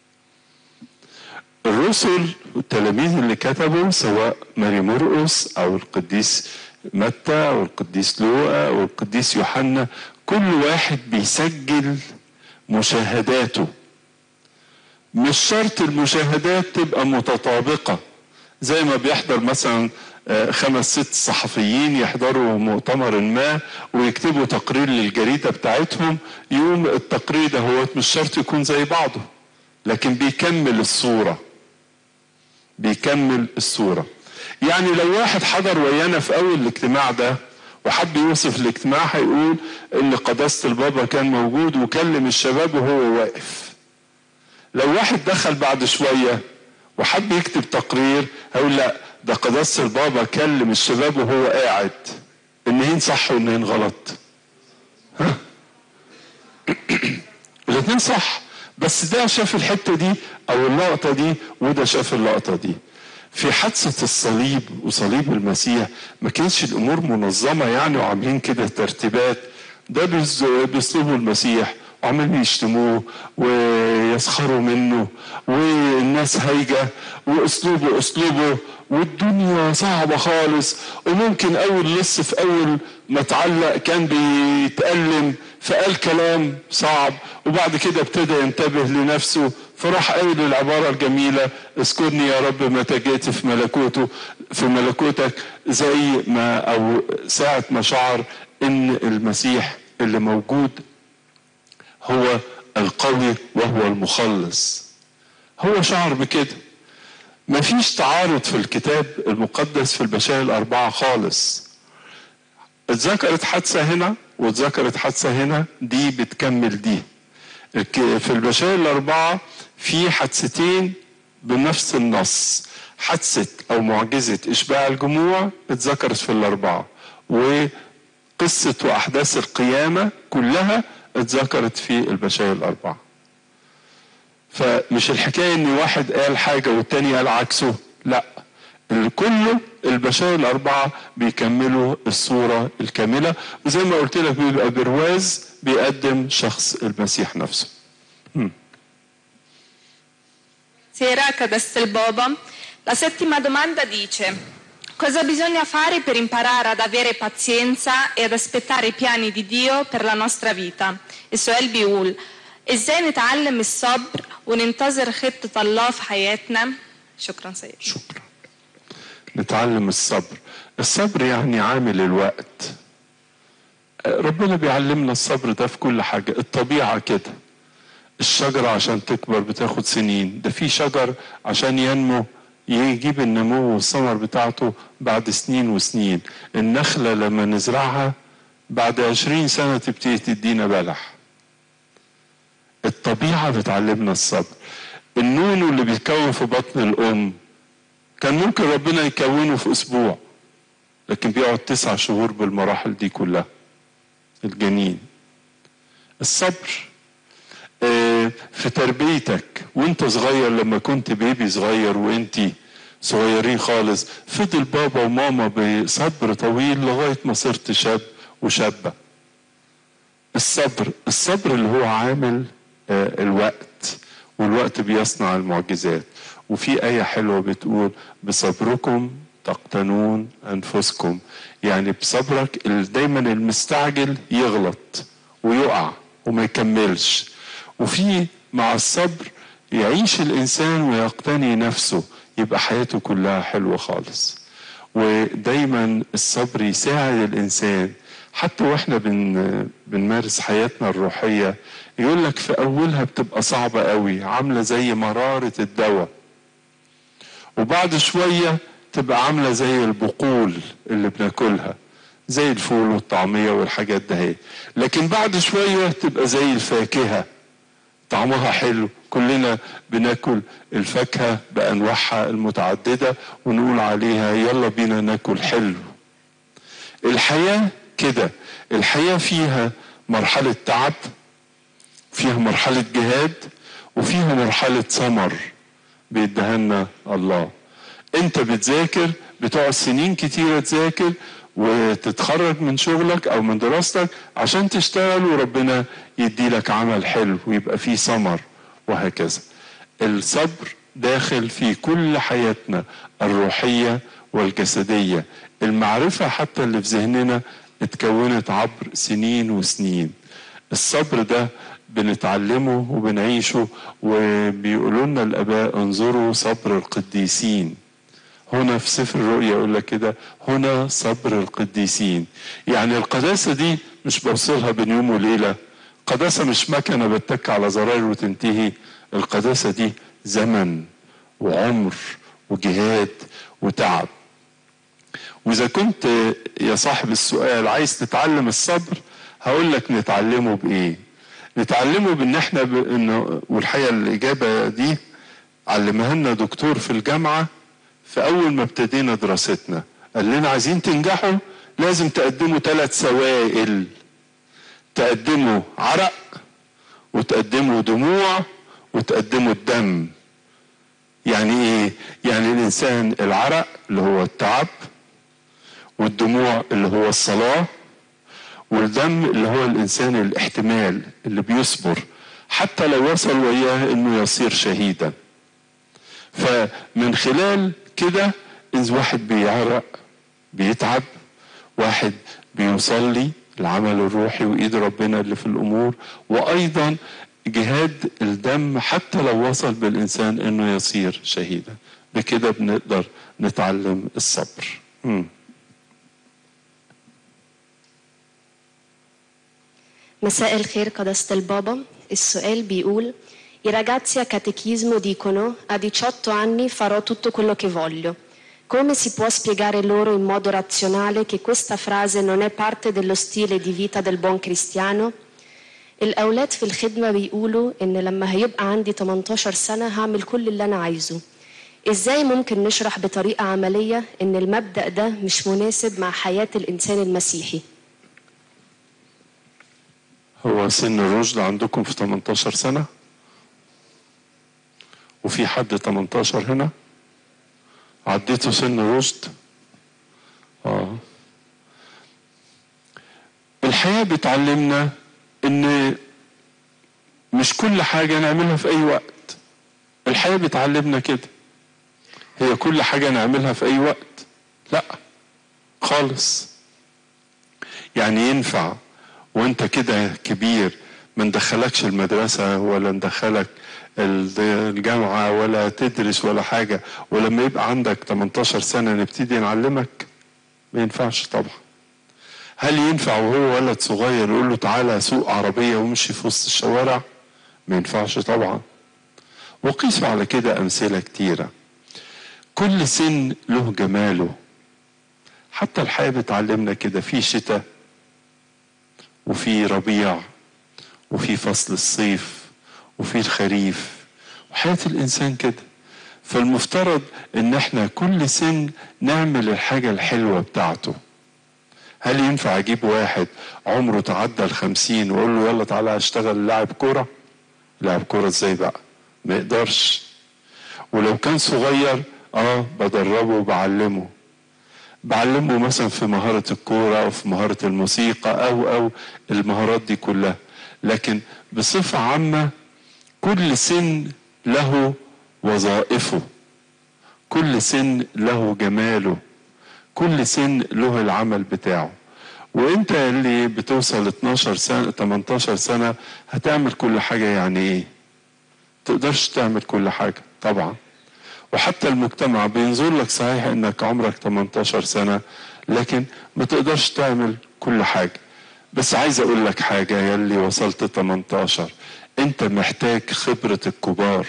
E: الرسل والتلاميذ اللي كتبوا سواء ماري مرقس او القديس متى او القديس لوقا او القديس يوحنا كل واحد بيسجل مشاهداته مش شرط المشاهدات تبقى متطابقة زي ما بيحضر مثلا آه، خمس ست صحفيين يحضروا مؤتمر ما ويكتبوا تقرير للجريدة بتاعتهم يوم التقرير ده هو مش شرط يكون زي بعضه لكن بيكمل الصورة بيكمل الصورة يعني لو واحد حضر ويانا في أول الاجتماع ده وحب يوصف الاجتماع هيقول ان قداسة البابا كان موجود وكلم الشباب وهو واقف لو واحد دخل بعد شوية وحب يكتب تقرير هيقول لا ده قداسة البابا كلم الشباب وهو قاعد النهين صح والنهين غلط ها الاثنين صح بس ده شاف الحتة دي او اللقطة دي وده شاف اللقطة دي في حادثة الصليب وصليب المسيح ما كانش الامور منظمة يعني وعاملين كده ترتيبات ده بيز- بيصلبوا المسيح وعمالين يشتموه ويسخروا منه والناس هايجة واسلوبه اسلوبه والدنيا صعبة خالص وممكن اول لص في اول ما اتعلق كان بيتألم فقال كلام صعب وبعد كده ابتدى ينتبه لنفسه فراح قايل العبارة الجميلة اذكرني يا رب متى جئت في ملكوته في ملكوتك زي ما او ساعة ما شعر ان المسيح اللي موجود هو القوي وهو المخلص هو شعر بكده مفيش تعارض في الكتاب المقدس في البشائر الأربعة خالص اتذكرت حادثة هنا واتذكرت حادثة هنا دي بتكمل دي الك- في البشائر الأربعة في حادثتين بنفس النص حادثة أو معجزة إشباع الجموع اتذكرت في الأربعة وقصة وأحداث القيامة كلها اتذكرت في البشائر الأربعة فمش الحكاية إن واحد قال حاجة والتاني قال عكسه لا اللي كله البشائر الأربعة بيكملوا الصورة الكاملة وزي ما قلت لك بيبقى برواز بيقدم شخص المسيح نفسه مم.
P: Sera Cadastel Boba. La settima domanda dice: Cosa bisogna fare per imparare ad avere pazienza e ad aspettare i piani di Dio per la nostra vita؟ السؤال بيقول ازاي نتعلم الصبر وننتظر خطة الله في حياتنا؟ شكرا سيد.
E: شكرا. نتعلم الصبر الصبر يعني عامل الوقت ربنا بيعلمنا الصبر ده في كل حاجة الطبيعة كده الشجرة عشان تكبر بتاخد سنين ده في شجر عشان ينمو يجيب النمو والثمر بتاعته بعد سنين وسنين النخلة لما نزرعها بعد عشرين سنة تبتدي تدينا بلح الطبيعة بتعلمنا الصبر النونو اللي بيتكون في بطن الأم كان ممكن ربنا يكونه في أسبوع لكن بيقعد تسع شهور بالمراحل دي كلها الجنين الصبر آه، في تربيتك وانت صغير لما كنت بيبي صغير وانت صغيرين خالص فضل بابا وماما بصبر طويل لغاية ما صرت شاب وشابة الصبر الصبر اللي هو عامل آه، الوقت والوقت بيصنع المعجزات وفي آية حلوة بتقول بصبركم تقتنون أنفسكم يعني بصبرك ال- دايما المستعجل يغلط ويقع وما يكملش وفي مع الصبر يعيش الإنسان ويقتني نفسه يبقى حياته كلها حلوة خالص ودايما الصبر يساعد الإنسان حتى واحنا بن بنمارس حياتنا الروحية يقول لك في أولها بتبقى صعبة قوي عاملة زي مرارة الدواء وبعد شوية تبقى عاملة زي البقول اللي بناكلها زي الفول والطعمية والحاجات ده هي لكن بعد شوية تبقى زي الفاكهة طعمها حلو كلنا بناكل الفاكهة بأنواعها المتعددة ونقول عليها يلا بينا ناكل حلو الحياة كده الحياة فيها مرحلة تعب فيها مرحلة جهاد وفيها مرحلة ثمر بيديها لنا الله انت بتذاكر بتقعد سنين كتيرة تذاكر وتتخرج من شغلك او من دراستك عشان تشتغل وربنا يدي لك عمل حلو ويبقى فيه ثمر وهكذا الصبر داخل في كل حياتنا الروحية والجسدية المعرفة حتى اللي في ذهننا اتكونت عبر سنين وسنين الصبر ده بنتعلمه وبنعيشه وبيقولوا لنا الاباء انظروا صبر القديسين هنا في سفر الرؤيا يقول لك كده هنا صبر القديسين يعني القداسه دي مش بوصلها بين يوم وليله قداسه مش مكنه بتك على زراير وتنتهي القداسه دي زمن وعمر وجهاد وتعب واذا كنت يا صاحب السؤال عايز تتعلم الصبر هقول لك نتعلمه بايه نتعلمه بان احنا ب... إنه والحقيقه الاجابه دي علمها لنا دكتور في الجامعه في اول ما ابتدينا دراستنا قال لنا عايزين تنجحوا لازم تقدموا ثلاث سوائل تقدموا عرق وتقدموا دموع وتقدموا الدم يعني ايه يعني الانسان العرق اللي هو التعب والدموع اللي هو الصلاه والدم اللي هو الانسان الاحتمال اللي بيصبر حتى لو وصل وياه انه يصير شهيدا فمن خلال كده إذا واحد بيعرق بيتعب واحد بيصلي العمل الروحي وايد ربنا اللي في الامور وايضا جهاد الدم حتى لو وصل بالانسان انه يصير شهيدا بكده بنقدر نتعلم الصبر مم.
T: مساء الخير قداسة البابا السؤال بيقول I ragazzi a catechismo dicono a 18 anni farò tutto quello che voglio. Come si può spiegare loro in modo razionale che questa frase non è parte dello stile di vita del buon cristiano? الأولاد في الخدمة بيقولوا إن لما هيبقى عندي 18 سنة هعمل كل اللي أنا عايزه. إزاي ممكن نشرح بطريقة عملية إن المبدأ ده مش مناسب مع حياة الإنسان المسيحي؟
E: هو سن الرشد عندكم في 18 سنة وفي حد 18 هنا عديتوا سن الرشد اه الحياة بتعلمنا ان مش كل حاجة نعملها في اي وقت الحياة بتعلمنا كده هي كل حاجة نعملها في اي وقت لا خالص يعني ينفع وانت كده كبير ما ندخلكش المدرسة ولا ندخلك الجامعة ولا تدرس ولا حاجة ولما يبقى عندك 18 سنة نبتدي نعلمك ما ينفعش طبعا هل ينفع وهو ولد صغير يقول له تعالى سوق عربية وامشي في وسط الشوارع ما ينفعش طبعا وقيسوا على كده أمثلة كتيرة كل سن له جماله حتى الحياة بتعلمنا كده في شتاء وفي ربيع وفي فصل الصيف وفي الخريف وحياة الإنسان كده فالمفترض إن إحنا كل سن نعمل الحاجة الحلوة بتاعته هل ينفع أجيب واحد عمره تعدى الخمسين وأقول له يلا تعالى أشتغل لاعب كورة لاعب كورة إزاي بقى ما يقدرش ولو كان صغير اه بدربه وبعلمه بعلمه مثلا في مهارة الكورة أو في مهارة الموسيقى أو أو المهارات دي كلها لكن بصفة عامة كل سن له وظائفه كل سن له جماله كل سن له العمل بتاعه وانت اللي بتوصل 12 سنة 18 سنة هتعمل كل حاجة يعني ايه تقدرش تعمل كل حاجة طبعا وحتى المجتمع بينظر لك صحيح انك عمرك 18 سنة لكن ما تقدرش تعمل كل حاجة بس عايز اقول لك حاجة يلي وصلت 18 انت محتاج خبرة الكبار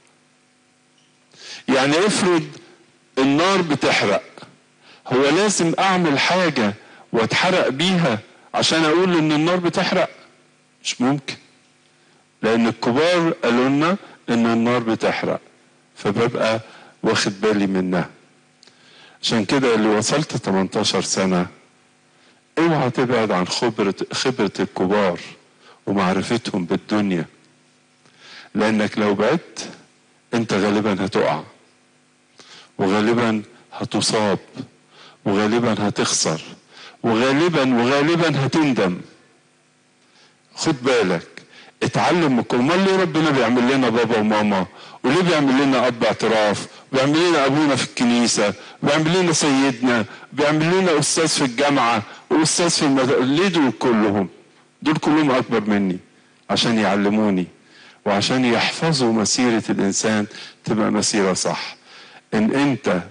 E: يعني افرض النار بتحرق هو لازم اعمل حاجة واتحرق بيها عشان اقول ان النار بتحرق مش ممكن لان الكبار قالوا لنا ان النار بتحرق فببقى واخد بالي منها عشان كده اللي وصلت 18 سنة اوعى تبعد عن خبرة خبرة الكبار ومعرفتهم بالدنيا لانك لو بعدت انت غالبا هتقع وغالبا هتصاب وغالبا هتخسر وغالبا وغالبا هتندم خد بالك اتعلم من الكل امال ليه ربنا بيعمل لنا بابا وماما وليه بيعمل لنا اب اعتراف بيعمل لنا ابونا في الكنيسه بيعمل لنا سيدنا بيعمل لنا استاذ في الجامعه واستاذ في المدرسه ليه دول كلهم دول كلهم اكبر مني عشان يعلموني وعشان يحفظوا مسيره الانسان تبقى مسيره صح ان انت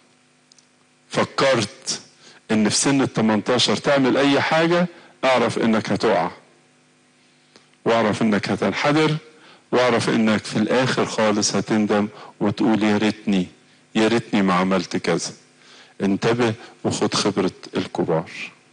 E: فكرت ان في سن ال 18 تعمل اي حاجه اعرف انك هتقع واعرف انك هتنحدر واعرف انك في الاخر خالص هتندم وتقول يا ريتني يا ريتني ما عملت كذا انتبه وخد خبرة الكبار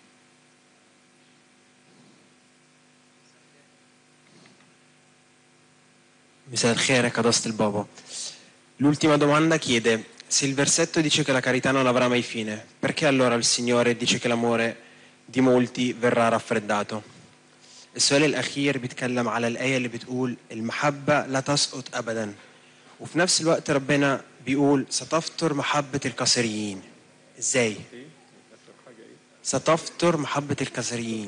U: Misal il Cadost il Bobo. L'ultima domanda chiede, se il versetto dice che la carità non avrà mai fine, perché allora il Signore dice che l'amore di molti verrà raffreddato؟ السؤال الأخير بيتكلم على الآية اللي بتقول المحبة لا تسقط أبدا وفي نفس الوقت ربنا بيقول ستفتر محبة الكسريين إزاي؟ ستفتر محبة الكسريين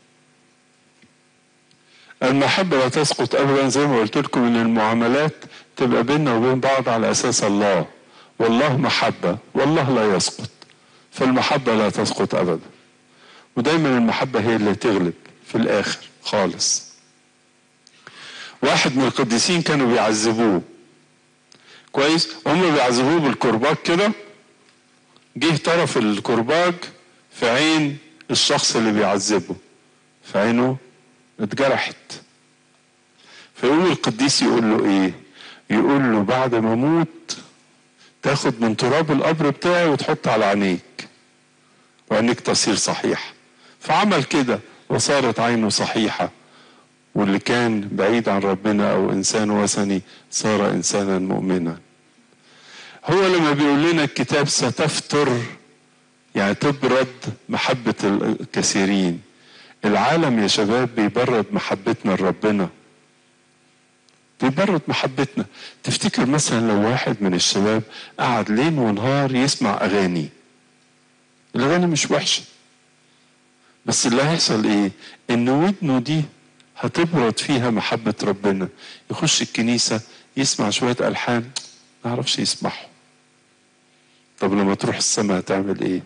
E: المحبة لا تسقط أبدا زي ما قلت لكم إن المعاملات تبقى بيننا وبين بعض على أساس الله والله محبة والله لا يسقط فالمحبة لا تسقط أبدا ودايما المحبة هي اللي تغلب في الآخر خالص واحد من القديسين كانوا بيعذبوه كويس هم بيعذبوه بالكرباج كده جه طرف الكرباج في عين الشخص اللي بيعذبه في عينه اتجرحت فيقول القديس يقول له ايه يقول له بعد ما اموت تاخد من تراب القبر بتاعي وتحط على عينيك وعينيك تصير صحيح فعمل كده وصارت عينه صحيحة واللي كان بعيد عن ربنا أو إنسان وثني صار إنسانا مؤمنا هو لما بيقول لنا الكتاب ستفتر يعني تبرد محبة الكثيرين العالم يا شباب بيبرد محبتنا لربنا بيبرد محبتنا تفتكر مثلا لو واحد من الشباب قعد ليل ونهار يسمع أغاني الأغاني مش وحشة بس اللي هيحصل ايه ان ودنه دي هتبرد فيها محبة ربنا يخش الكنيسة يسمع شوية ألحان ما يعرفش يسمعهم طب لما تروح السماء هتعمل ايه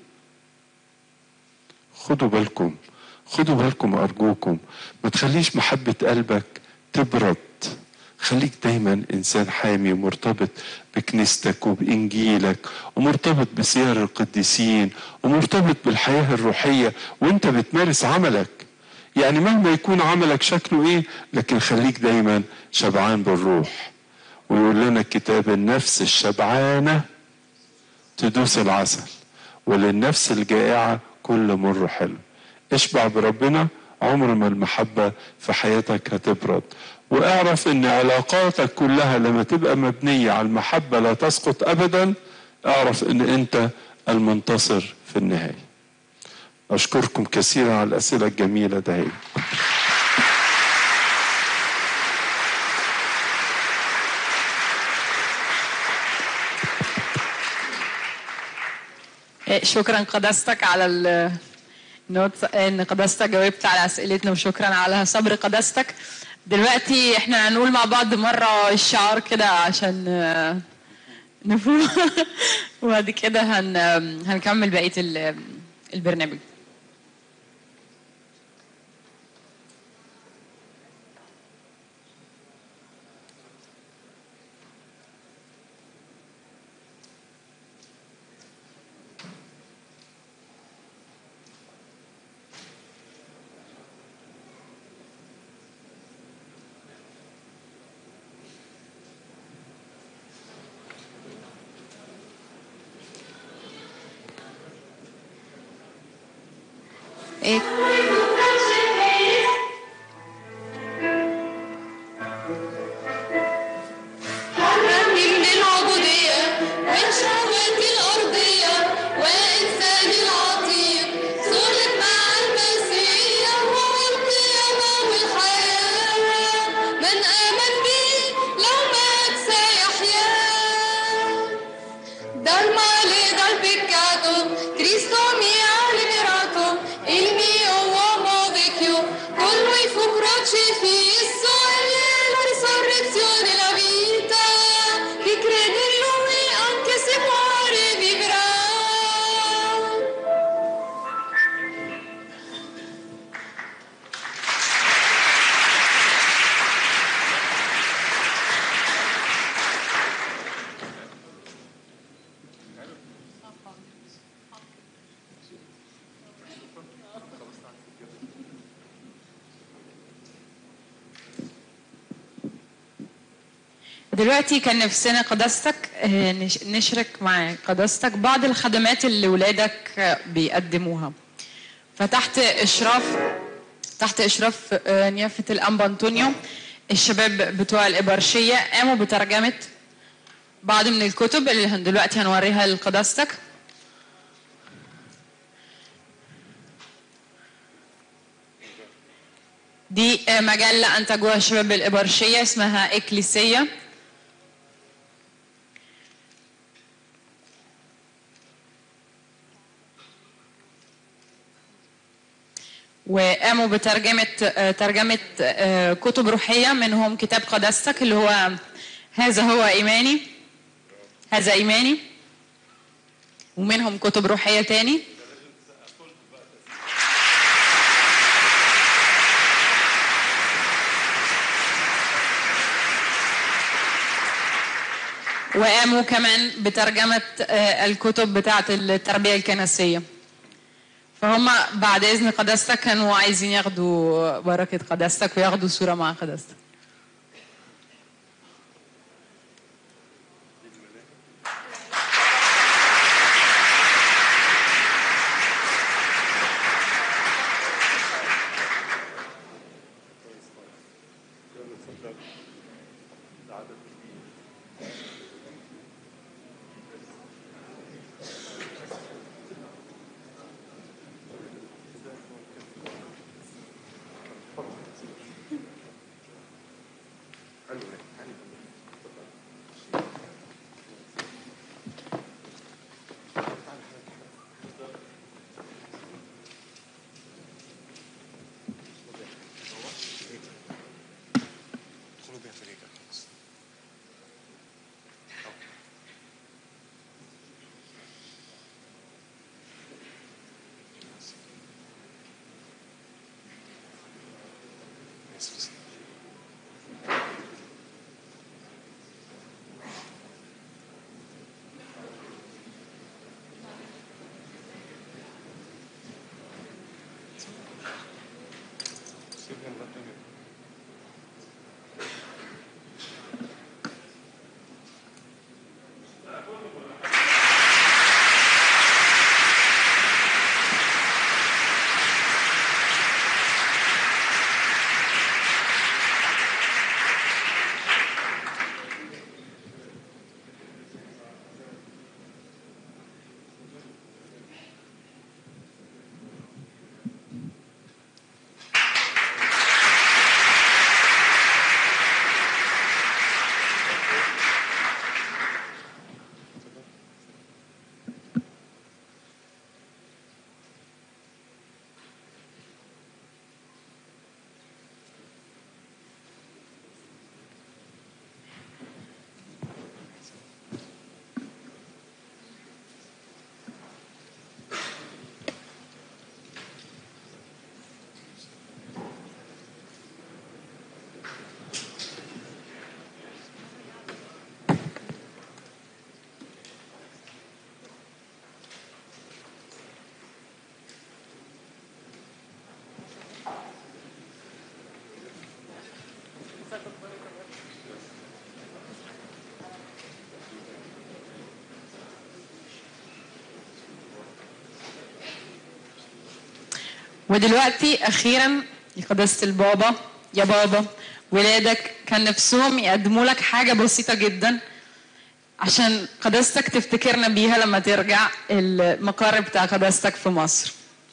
E: خدوا بالكم خدوا بالكم أرجوكم ما تخليش محبة قلبك تبرد خليك دايما إنسان حامي مرتبط بكنيستك وبإنجيلك ومرتبط بسير القديسين ومرتبط بالحياة الروحية وانت بتمارس عملك يعني مهما يكون عملك شكله ايه لكن خليك دايما شبعان بالروح ويقول لنا الكتاب النفس الشبعانة تدوس العسل وللنفس الجائعة كل مر حلو اشبع بربنا عمر ما المحبة في حياتك هتبرد واعرف ان علاقاتك كلها لما تبقى مبنية على المحبة لا تسقط ابدا اعرف ان انت المنتصر في النهاية اشكركم كثيرا على الاسئلة الجميلة ده
G: إيه، شكرا قداستك على ال نوت ان قداستك جاوبت على اسئلتنا وشكرا على صبر قداستك دلوقتي احنا هنقول مع بعض مرة الشعار كده عشان آه، نفوق وبعد كده هن هنكمل بقية ال- البرنامج
V: إيه؟
W: حررني من العبودية من شهوات الأرضية وإنسان العتيق صلب مع المسيح وهو القيامة والحياة من آمن به لو مات سيحيا Dal male, dal peccato, Cristo mi ha liberato
G: دلوقتي كان نفسنا قداستك آه، نش- نشرك مع قداستك بعض الخدمات اللي ولادك آه، بيقدموها فتحت اشراف تحت اشراف آه، نيافه الانبا انطونيو الشباب بتوع الابرشيه قاموا بترجمه بعض من الكتب اللي هن- دلوقتي هنوريها لقداستك دي آه، مجلة أنتجوها شباب الإبرشية اسمها إكليسية وقاموا بترجمة آه، ترجمة آه، كتب روحية منهم كتاب قداستك اللي هو هذا هو إيماني هذا إيماني ومنهم كتب روحية تاني وقاموا كمان بترجمة آه، الكتب بتاعة التربية الكنسية فهم بعد إذن قداستك كانوا عايزين ياخدوا بركة قداستك وياخدوا صورة مع قداستك ودلوقتي اخيرا يا قداسه البابا يا بابا ولادك كان نفسهم يقدموا لك حاجه بسيطه جدا عشان قداستك تفتكرنا بيها لما ترجع المقر بتاع قداستك في مصر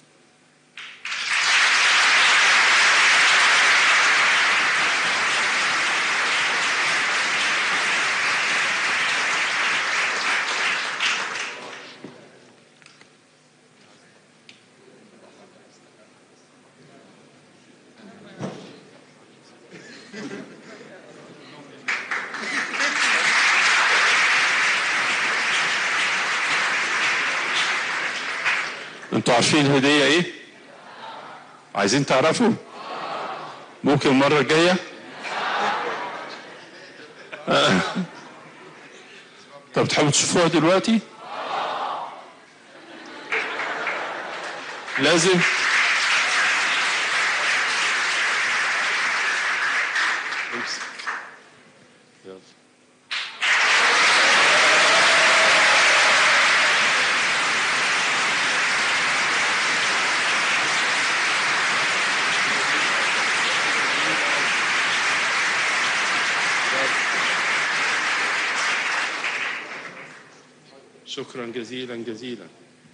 E: انتوا عارفين الهدية ايه؟ عايزين تعرفوا؟ ممكن المرة الجاية؟ آه. طب تحبوا تشوفوها دلوقتي؟ لازم امسك. يلا شكرا جزيلا جزيلا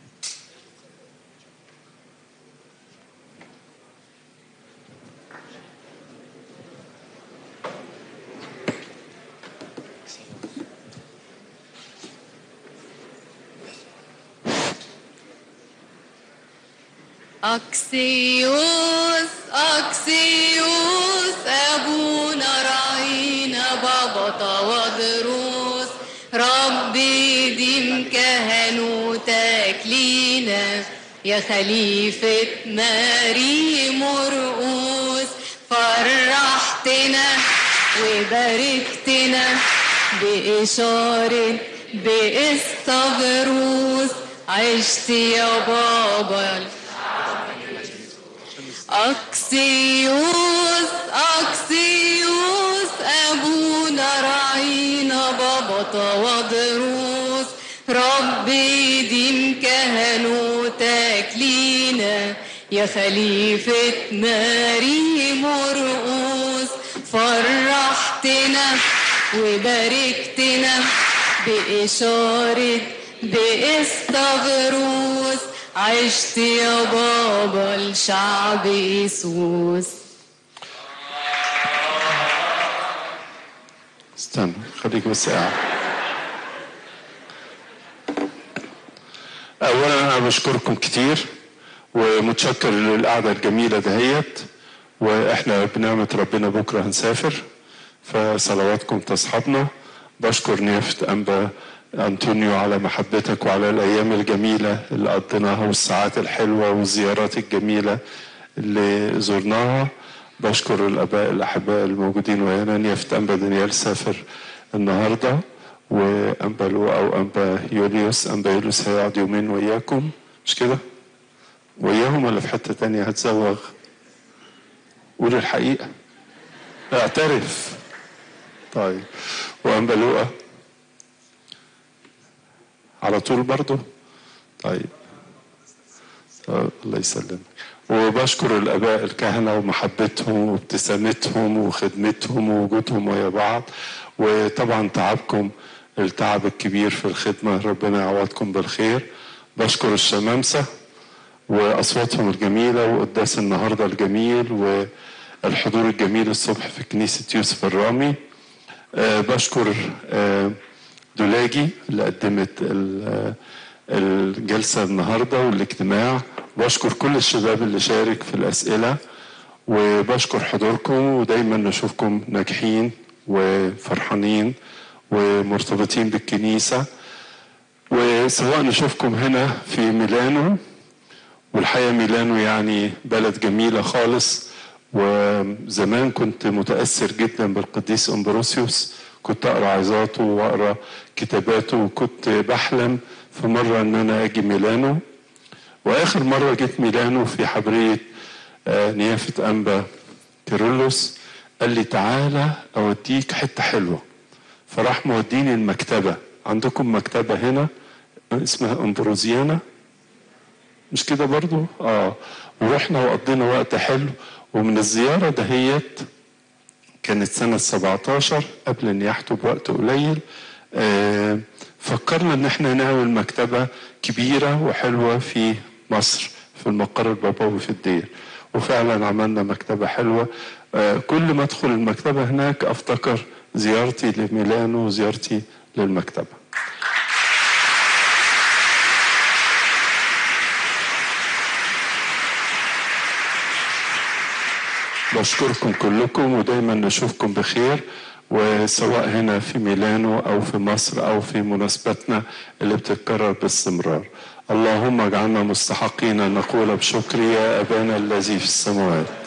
W: أكسيوس أكسيوس أبونا راعينا بابا طوادروس ربي ديم كهنوتك لينا يا خليفة ماري مرقوس فرحتنا وباركتنا بإشارة بإستغروس عشت يا بابا أكسيوس أكسيوس أبونا راعينا بابا طوادروس ربي ديم كهنوتك لينا يا خليفة ماري مرقوس فرحتنا وباركتنا بإشارة بإستغروس عشت يا بابا الشعب يسوس
E: استنى خليك بس قاعد اولا انا بشكركم كتير ومتشكر للقعده الجميله دهيت واحنا بنعمه ربنا بكره هنسافر فصلواتكم تصحبنا بشكر نيافه انبا أنطونيو على محبتك وعلى الأيام الجميلة اللي قضيناها والساعات الحلوة والزيارات الجميلة اللي زرناها بشكر الآباء الأحباء الموجودين ويانا نيافة أنبا دانيال سافر النهاردة وأنبا لو أو أنبا يوليوس أنبا يوليوس هيقعد يومين وياكم مش كده؟ وياهم ولا في حتة تانية هتزوغ؟ قول الحقيقة اعترف طيب وأنبا لوقا على طول برضه طيب آه، الله يسلمك وبشكر الاباء الكهنه ومحبتهم وابتسامتهم وخدمتهم ووجودهم ويا بعض وطبعا تعبكم التعب الكبير في الخدمه ربنا يعوضكم بالخير بشكر الشمامسه واصواتهم الجميله وقداس النهارده الجميل والحضور الجميل الصبح في كنيسه يوسف الرامي آه، بشكر آه، دولاجي اللي قدمت ال- الجلسة النهاردة والاجتماع بشكر كل الشباب اللي شارك في الأسئلة وبشكر حضوركم ودايما نشوفكم ناجحين وفرحانين ومرتبطين بالكنيسة وسواء نشوفكم هنا في ميلانو والحقيقة ميلانو يعني بلد جميلة خالص وزمان كنت متأثر جدا بالقديس أمبروسيوس كنت أقرأ عظاته وأقرأ كتاباته وكنت بحلم في مرة إن أنا أجي ميلانو وآخر مرة جيت ميلانو في حبرية آه، نيافة أنبا كيرلس قال لي تعالى أوديك حتة حلوة فراح موديني المكتبة عندكم مكتبة هنا اسمها أمبروزيانا مش كده برضو اه ورحنا وقضينا وقت حلو ومن الزيارة دهيت كانت سنة 17 قبل نياحته بوقت قليل آه فكرنا ان احنا نعمل مكتبة كبيرة وحلوة في مصر في المقر البابوي في الدير وفعلا عملنا مكتبة حلوة آه كل ما ادخل المكتبة هناك افتكر زيارتي لميلانو وزيارتي للمكتبة بشكركم كلكم ودايما نشوفكم بخير وسواء هنا في ميلانو او في مصر او في مناسباتنا اللي بتتكرر باستمرار اللهم اجعلنا مستحقين ان نقول بشكر يا ابانا الذي في السماوات